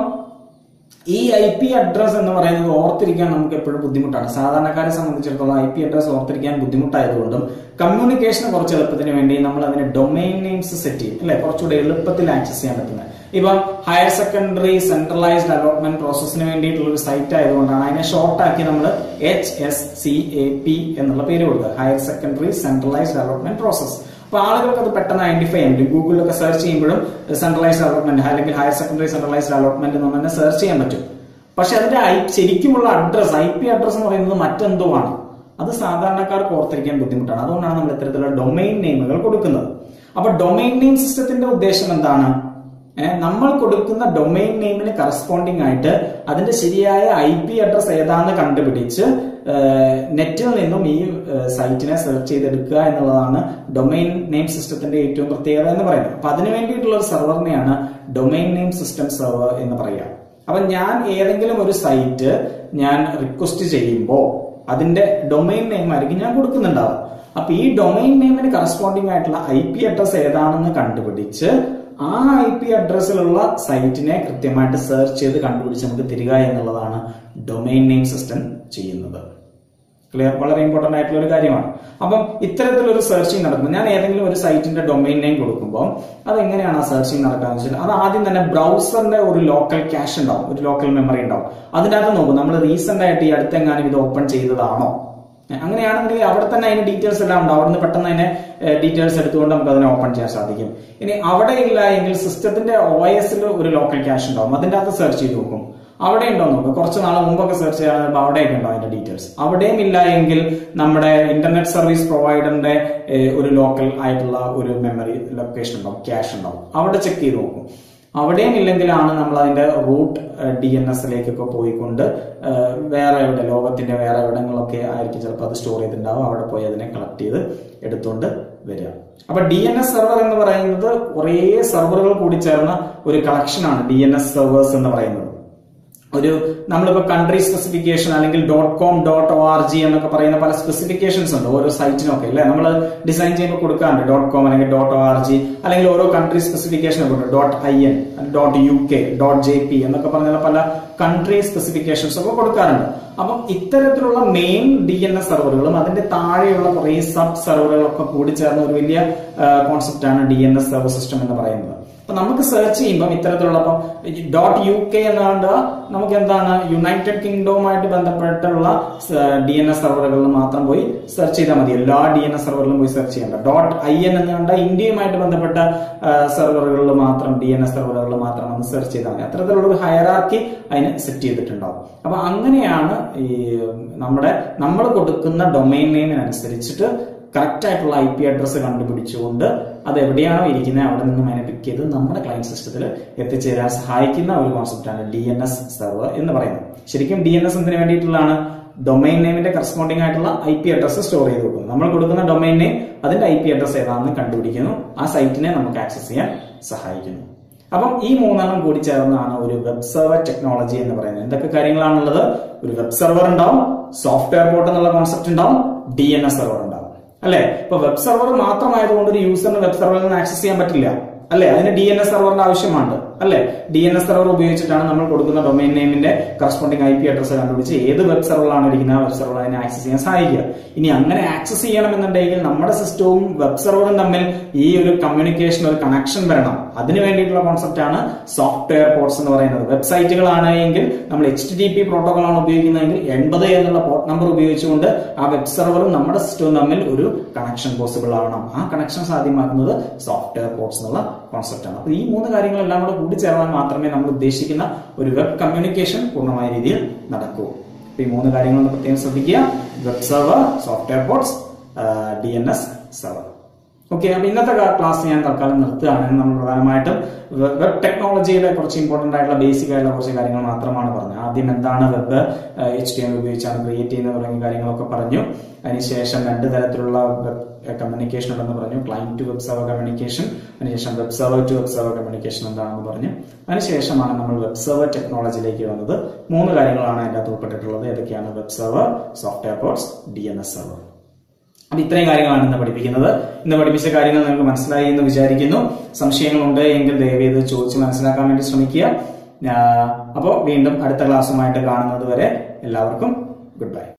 ഈ ഐ പി അഡ്രസ് എന്ന് പറയുന്നത് ഓർത്തിരിക്കാൻ നമുക്ക് എപ്പോഴും ബുദ്ധിമുട്ടാണ് സാധാരണക്കാരെ സംബന്ധിച്ചിടത്തോളം ഐ പി അഡ്രസ് ഓർത്തിരിക്കാൻ ബുദ്ധിമുട്ടായതുകൊണ്ടും കമ്മ്യൂണിക്കേഷൻ കുറച്ച് എളുപ്പത്തിന് വേണ്ടി നമ്മൾ അതിന് ഡൊമൈൻ നെയിംസ് സെറ്റ് ചെയ്യും അല്ലെ കുറച്ചുകൂടെ എളുപ്പത്തിൽ ആക്സസ് ചെയ്യാൻ പറ്റുന്നത് ഇപ്പം ഹയർ സെക്കൻഡറി സെൻട്രലൈസ്ഡ് അലോട്ട്മെന്റ് പ്രോസസ്സിന് വേണ്ടിയിട്ടുള്ള ഒരു സൈറ്റ് ആയതുകൊണ്ടാണ് അതിനെ ഷോർട്ടാക്കി നമ്മൾ H S C A P എന്നുള്ള പേര് കൊടുക്കുക higher secondary centralised allotment process അപ്പൊ ആളുകൾക്ക് അത് പെട്ടെന്ന് ഐഡന്റിഫൈ ചെയ്യാൻ പറ്റും ഗൂഗിളിലൊക്കെ സെർച്ച് ചെയ്യുമ്പോഴും സെൻട്രലൈസ്ഡ് അലോട്ട്മെന്റ് അല്ലെങ്കിൽ ഹയർ സെക്കൻഡറി സെൻട്രലൈസ്ഡ് അലോട്ട്മെന്റ് എന്ന് തന്നെ സെർച്ച് ചെയ്യാൻ പറ്റും പക്ഷെ അതിന്റെ ഐ- ശരിക്കുമുള്ള അഡ്രസ് ഐ പി അഡ്രസ് എന്ന് പറയുന്നത് മറ്റെന്തോ ആണ് അത് സാധാരണക്കാർക്ക് ഓർത്തിരിക്കാൻ ബുദ്ധിമുട്ടാണ് അതുകൊണ്ടാണ് നമ്മൾ ഇത്തരത്തിലുള്ള ഡൊമൈൻ നെയിമുകൾ കൊടുക്കുന്നത് അപ്പൊ ഡൊമൈൻ നെയിം സിസ്റ്റത്തിന്റെ ഉദ്ദേശം എന്താണ് ഏഹ് നമ്മൾ കൊടുക്കുന്ന ഡൊമൈൻ നെയിമിന് കറസ്പോണ്ടിങ് ആയിട്ട് അതിന്റെ ശരിയായ ഐ പി അഡ്രസ് ഏതാന്ന് കണ്ടുപിടിച്ച് നെറ്റിൽ നിന്നും ഈ സൈറ്റിനെ സെർച്ച് ചെയ്തെടുക്കുക എന്നുള്ളതാണ് ഡൊമൈൻ നെയിം സിസ്റ്റത്തിന്റെ ഏറ്റവും പ്രത്യേകത എന്ന് പറയുന്നത് അപ്പൊ അതിനു വേണ്ടിയിട്ടുള്ള ഒരു സെർവറിനെയാണ് ഡൊമൈൻ നെയിം സിസ്റ്റം സെർവർ എന്ന് പറയുക അപ്പൊ ഞാൻ ഏതെങ്കിലും ഒരു സൈറ്റ് ഞാൻ റിക്വസ്റ്റ് ചെയ്യുമ്പോൾ അതിന്റെ ഡൊമൈൻ നെയിം ആയിരിക്കും ഞാൻ കൊടുക്കുന്നുണ്ടാവും അപ്പൊ ഈ ഡൊമൈൻ നെയിമിന് കറസ്പോണ്ടിങ് ആയിട്ടുള്ള ഐ പി അഡ്രസ് ഏതാണെന്ന് കണ്ടുപിടിച്ച് ആ ഐ പി അഡ്രസ്സിലുള്ള സൈറ്റിനെ കൃത്യമായിട്ട് സെർച്ച് ചെയ്ത് കണ്ടുപിടിച്ച് നമുക്ക് തരിക എന്നുള്ളതാണ് ഡൊമൈൻ നെയിം സിസ്റ്റം ചെയ്യുന്നത് ക്ലിയർ വളരെ ഇമ്പോർട്ടന്റ് ആയിട്ടുള്ള ഒരു കാര്യമാണ് അപ്പം ഇത്തരത്തിലൊരു സെർച്ചിങ് നടക്കുമ്പോൾ ഞാൻ ഏതെങ്കിലും ഒരു സൈറ്റിന്റെ ഡൊമൈൻ നെയിം കൊടുക്കുമ്പോൾ അത് എങ്ങനെയാണ് ആ സെർച്ചിങ് നടക്കാന്ന് വെച്ചാൽ അത് ആദ്യം തന്നെ ബ്രൗസറിന്റെ ഒരു ലോക്കൽ ക്യാഷ് ഉണ്ടാവും ഒരു ലോക്കൽ മെമ്മറി ഉണ്ടാവും അതിനകത്ത് നോക്കും നമ്മൾ റീസെന്റ് ആയിട്ട് ഈ അടുത്തെങ്ങാനും ഇത് ഓപ്പൺ ചെയ്തതാണോ അങ്ങനെയാണെന്നുണ്ടെങ്കിൽ അവിടെ തന്നെ അതിന് ഡീറ്റെയിൽസ് എല്ലാം ഉണ്ട് അവിടുന്ന് പെട്ടെന്ന് അതിനെ ഡീറ്റെയിൽസ് എടുത്തുകൊണ്ട് നമുക്ക് അതിനെ ഓപ്പൺ ചെയ്യാൻ സാധിക്കും ഇനി അവിടെ ഇല്ല എങ്കിൽ സിസ്റ്റത്തിന്റെ ഒ എസിൽ ഒരു ലോക്കൽ ക്യാഷ് ഉണ്ടാവും അതിന്റെ അകത്ത് സെർച്ച് ചെയ്ത് നോക്കും അവിടെ ഉണ്ടോ നോക്കും കുറച്ച് നാൾ മുമ്പൊക്കെ സെർച്ച് ചെയ്യാൻ അവിടെയൊക്കെ ഉണ്ടോ അതിന്റെ ഡീറ്റെയിൽസ് അവിടെയും ഇല്ല എങ്കിൽ നമ്മുടെ ഇന്റർനെറ്റ് സർവീസ് പ്രൊവൈഡറിന്റെ ഒരു ലോക്കൽ ആയിട്ടുള്ള ഒരു മെമ്മറി ലൊക്കേഷൻ ഉണ്ടാവും ക്യാഷ് ഉണ്ടാവും അവിടെ ചെക്ക് ചെയ്ത് നോക്കും അവിടെയും ഇല്ലെങ്കിലാണ് നമ്മൾ അതിന്റെ റൂട്ട് ഡി എൻ എസിലേക്കൊക്കെ പോയിക്കൊണ്ട് ഏഹ്, വേറെ എവിടെ ലോകത്തിന്റെ വേറെ എവിടങ്ങളിലൊക്കെ ആയിരിക്കും ചിലപ്പോൾ അത് സ്റ്റോർ ചെയ്തിട്ടുണ്ടാവും അവിടെ പോയി അതിനെ കളക്ട് ചെയ്ത് എടുത്തുകൊണ്ട് വരിക അപ്പൊ ഡി എൻ എസ് സെർവർ എന്ന് പറയുന്നത് കുറേ സെർവറുകൾ കൂടി ചേർന്ന ഒരു കളക്ഷനാണ് ഡി എൻ എസ് സെർവേഴ്സ് എന്ന് പറയുന്നത് ഒരു നമ്മളിപ്പോ കൺട്രി സ്പെസിഫിക്കേഷൻ അല്ലെങ്കിൽ dot com dot O R G എന്നൊക്കെ പറയുന്ന പല സ്പെസിഫിക്കേഷൻസ് ഉണ്ട് ഓരോ സൈറ്റിനൊക്കെ അല്ലെ നമ്മൾ ഡിസൈൻ ചെയ്യുമ്പോൾ കൊടുക്കാറുണ്ട് ഡോട്ട് കോം അല്ലെങ്കിൽ ഡോട്ട് ഒ ആർ ജി അല്ലെങ്കിൽ ഓരോ കൺട്രി സ്പെസിഫിക്കേഷൻ ഒക്കെ ഉണ്ട് dot I N dot U K dot J P എന്നൊക്കെ പറഞ്ഞ പല കൺട്രി സ്പെസിഫിക്കേഷൻസ് ഒക്കെ കൊടുക്കാറുണ്ട് അപ്പം ഇത്തരത്തിലുള്ള മെയിൻ ഡി എൻ എസ് സെർവറുകളും അതിന്റെ താഴെയുള്ള കുറെ സബ് സെർവറുകളൊക്കെ കൂടി ചേർന്ന ഒരു വലിയ കോൺസെപ്റ്റ് ആണ് D N S server system എന്ന് പറയുന്നത് അപ്പൊ നമുക്ക് സെർച്ച് ചെയ്യുമ്പോൾ ഇത്തരത്തിലുള്ള ഇപ്പം ഡോട്ട് യു കെ എന്നാണ്ട് നമുക്ക് എന്താണ് യുണൈറ്റഡ് കിങ്ഡവുമായിട്ട് ബന്ധപ്പെട്ടുള്ള ഡി എൻ എസ് സെർവറുകളിൽ മാത്രം പോയി സെർച്ച് ചെയ്താൽ മതി എല്ലാ ഡി എൻ എസ് സെർവറിലും പോയി സെർച്ച് ചെയ്യേണ്ട ഡോട്ട് ഐ എൻ എന്ന് കണ്ട ഇന്ത്യയുമായിട്ട് ബന്ധപ്പെട്ട സെർവറുകളിൽ മാത്രം ഡി എൻ എസ് സെർവറുകളിൽ മാത്രം ഒന്ന് സെർച്ച് ചെയ്താൽ മതി അത്തരത്തിലുള്ള ഒരു ഹയറാർക്കി അതിന് സെറ്റ് ചെയ്തിട്ടുണ്ടാവും അപ്പൊ അങ്ങനെയാണ് ഈ നമ്മുടെ നമ്മൾ കൊടുക്കുന്ന ഡൊമൈൻ നെയിമിനനുസരിച്ചിട്ട് കറക്റ്റ് ആയിട്ടുള്ള ഐ പി അഡ്രസ്സ് കണ്ടുപിടിച്ചുകൊണ്ട് അത് എവിടെയാണോ ഇരിക്കുന്നത് അവിടെ നിന്നും അതിനെ പിക്ക് ചെയ്ത് നമ്മുടെ ക്ലയന്റ് സിസ്റ്റത്തിൽ എത്തിച്ചേരാൻ സഹായിക്കുന്ന ഒരു കോൺസെപ്റ്റാണ് ഡി എൻ എസ് സെർവർ എന്ന് പറയുന്നത് ശരിക്കും ഡി എൻ എസ് എന്തിനു വേണ്ടിയിട്ടുള്ളതാണ് ഡൊമൈൻ നെയിമിന്റെ കറസ്പോണ്ടിങ് ആയിട്ടുള്ള ഐ പി അഡ്രസ് സ്റ്റോർ ചെയ്ത് വെക്കുന്നു നമ്മൾ കൊടുക്കുന്ന ഡൊമൈൻ നെയിം അതിന്റെ ഐ പി അഡ്രസ് ഏതാണെന്ന് കണ്ടുപിടിക്കുന്നു ആ സൈറ്റിനെ നമുക്ക് ആക്സസ് ചെയ്യാൻ സഹായിക്കുന്നു അപ്പം ഈ മൂന്നെണ്ണം കൂടി ചേർന്നാണ് ഒരു വെബ് സെർവർ ടെക്നോളജി എന്ന് പറയുന്നത് എന്തൊക്കെ കാര്യങ്ങളാണുള്ളത് ഒരു വെബ് സെർവർ ഉണ്ടാവും സോഫ്റ്റ്വെയർ പോർട്ട് എന്നുള്ള കോൺസെപ്റ്റ് ഉണ്ടാവും ഡി എൻ എസ് സെർവർ ഉണ്ടാവും അല്ലെ ഇപ്പൊ വെബ് സെർവർ മാത്രമായതുകൊണ്ട് ഒരു യൂസറിന് വെബ് സെർവറിൽ നിന്ന് ആക്സസ് ചെയ്യാൻ പറ്റില്ല അല്ലെ അതിന് ഡി എൻ എസ് സെർവറിന്റെ ആവശ്യമാണ് അല്ലെ ഡി എൻ എസ് സെർവർ ഉപയോഗിച്ചിട്ടാണ് നമ്മൾ കൊടുക്കുന്ന ഡൊമൈൻ നെയിമിന്റെ കറസ്പോണ്ടിങ് ഐ പി അഡ്രസ് കണ്ടുപിടിച്ച് ഏത് വെബ് സെർവറിലാണ് ഇരിക്കുന്ന വെബ് സെർവർ അതിനെ ആക്സസ് ചെയ്യാൻ സഹായിക്കുക ഇനി അങ്ങനെ ആക്സസ് ചെയ്യണമെന്നുണ്ടെങ്കിൽ നമ്മുടെ സിസ്റ്റവും വെബ് സെർവറും തമ്മിൽ ഈ ഒരു കമ്മ്യൂണിക്കേഷൻ ഒരു കണക്ഷൻ വരണം അതിന് വേണ്ടിയിട്ടുള്ള കോൺസെപ്റ്റ് ആണ് സോഫ്റ്റ്വെയർ പോർട്സ് എന്ന് പറയുന്നത് വെബ്സൈറ്റുകളാണ് എങ്കിൽ നമ്മൾ H T T P protocol ആണ് ഉപയോഗിക്കുന്നതെങ്കിൽ എൺപത് എന്നുള്ള പോർട്ട് നമ്പർ ഉപയോഗിച്ചുകൊണ്ട് ആ വെബ് സെർവറും നമ്മുടെ സിസ്റ്റവും തമ്മിൽ ഒരു കണക്ഷൻ പോസിബിൾ ആവണം ആ കണക്ഷൻ സാധ്യമാക്കുന്നത് സോഫ്റ്റ്വെയർ പോർട്സ് എന്നുള്ള കോൺസെപ്റ്റ് ആണ് അപ്പൊ ഈ മൂന്ന് കാര്യങ്ങളെല്ലാം കൂടെ കൂടിച്ചേർന്നാൽ മാത്രമേ നമ്മൾ ഉദ്ദേശിക്കുന്ന ഒരു വെബ് കമ്മ്യൂണിക്കേഷൻ പൂർണ്ണമായ രീതിയിൽ നടക്കൂ അപ്പൊ ഈ മൂന്ന് കാര്യങ്ങളൊന്ന് പ്രത്യേകം ശ്രദ്ധിക്കുക web server software ports D N S server okay അപ്പൊ ഇന്നത്തെ ക്ലാസ് ഞാൻ തൽക്കാലം നിർത്തുകയാണ് നമ്മൾ പ്രധാനമായിട്ടും വെബ് ടെക്നോളജിയുടെ കുറച്ച് ഇമ്പോർട്ടന്റ് ആയിട്ടുള്ള ബേസിക് ആയിട്ടുള്ള കുറച്ച് കാര്യങ്ങൾ മാത്രമാണ് പറഞ്ഞത് ആദ്യം എന്താണ് വെബ് എച്ച് ടി എം ഉപയോഗിച്ചാണ് ക്രിയേറ്റ് ചെയ്യുന്നത് തുടങ്ങിയ കാര്യങ്ങളൊക്കെ പറഞ്ഞു അതിനുശേഷം രണ്ട് തരത്തിലുള്ള വെബ് കമ്മ്യൂണിക്കേഷൻ ഉണ്ടെന്ന് പറഞ്ഞു client to web server communication അതിനുശേഷം web server to web server communication എന്താണെന്ന് പറഞ്ഞു അതിനുശേഷമാണ് നമ്മൾ വെബ് സെർവർ ടെക്നോളജിയിലേക്ക് വന്നത് മൂന്ന് കാര്യങ്ങളാണ് അതിൻ്റെ അകത്ത് ഉൾപ്പെട്ടിട്ടുള്ളത് ഏതൊക്കെയാണ് web server software ports D N S server അപ്പൊ ഇത്രയും കാര്യങ്ങളാണ് ഇന്ന് പഠിപ്പിക്കുന്നത് ഇന്ന് പഠിപ്പിച്ച കാര്യങ്ങൾ നിങ്ങൾക്ക് മനസ്സിലായി എന്ന് വിചാരിക്കുന്നു സംശയങ്ങളുണ്ട് എങ്കിൽ ദയവേത് ചോദിച്ച് മനസ്സിലാക്കാൻ വേണ്ടി ശ്രമിക്കുക അപ്പോൾ വീണ്ടും അടുത്ത ക്ലാസ്സുമായിട്ട് കാണുന്നത് വരെ എല്ലാവർക്കും ഗുഡ് ബൈ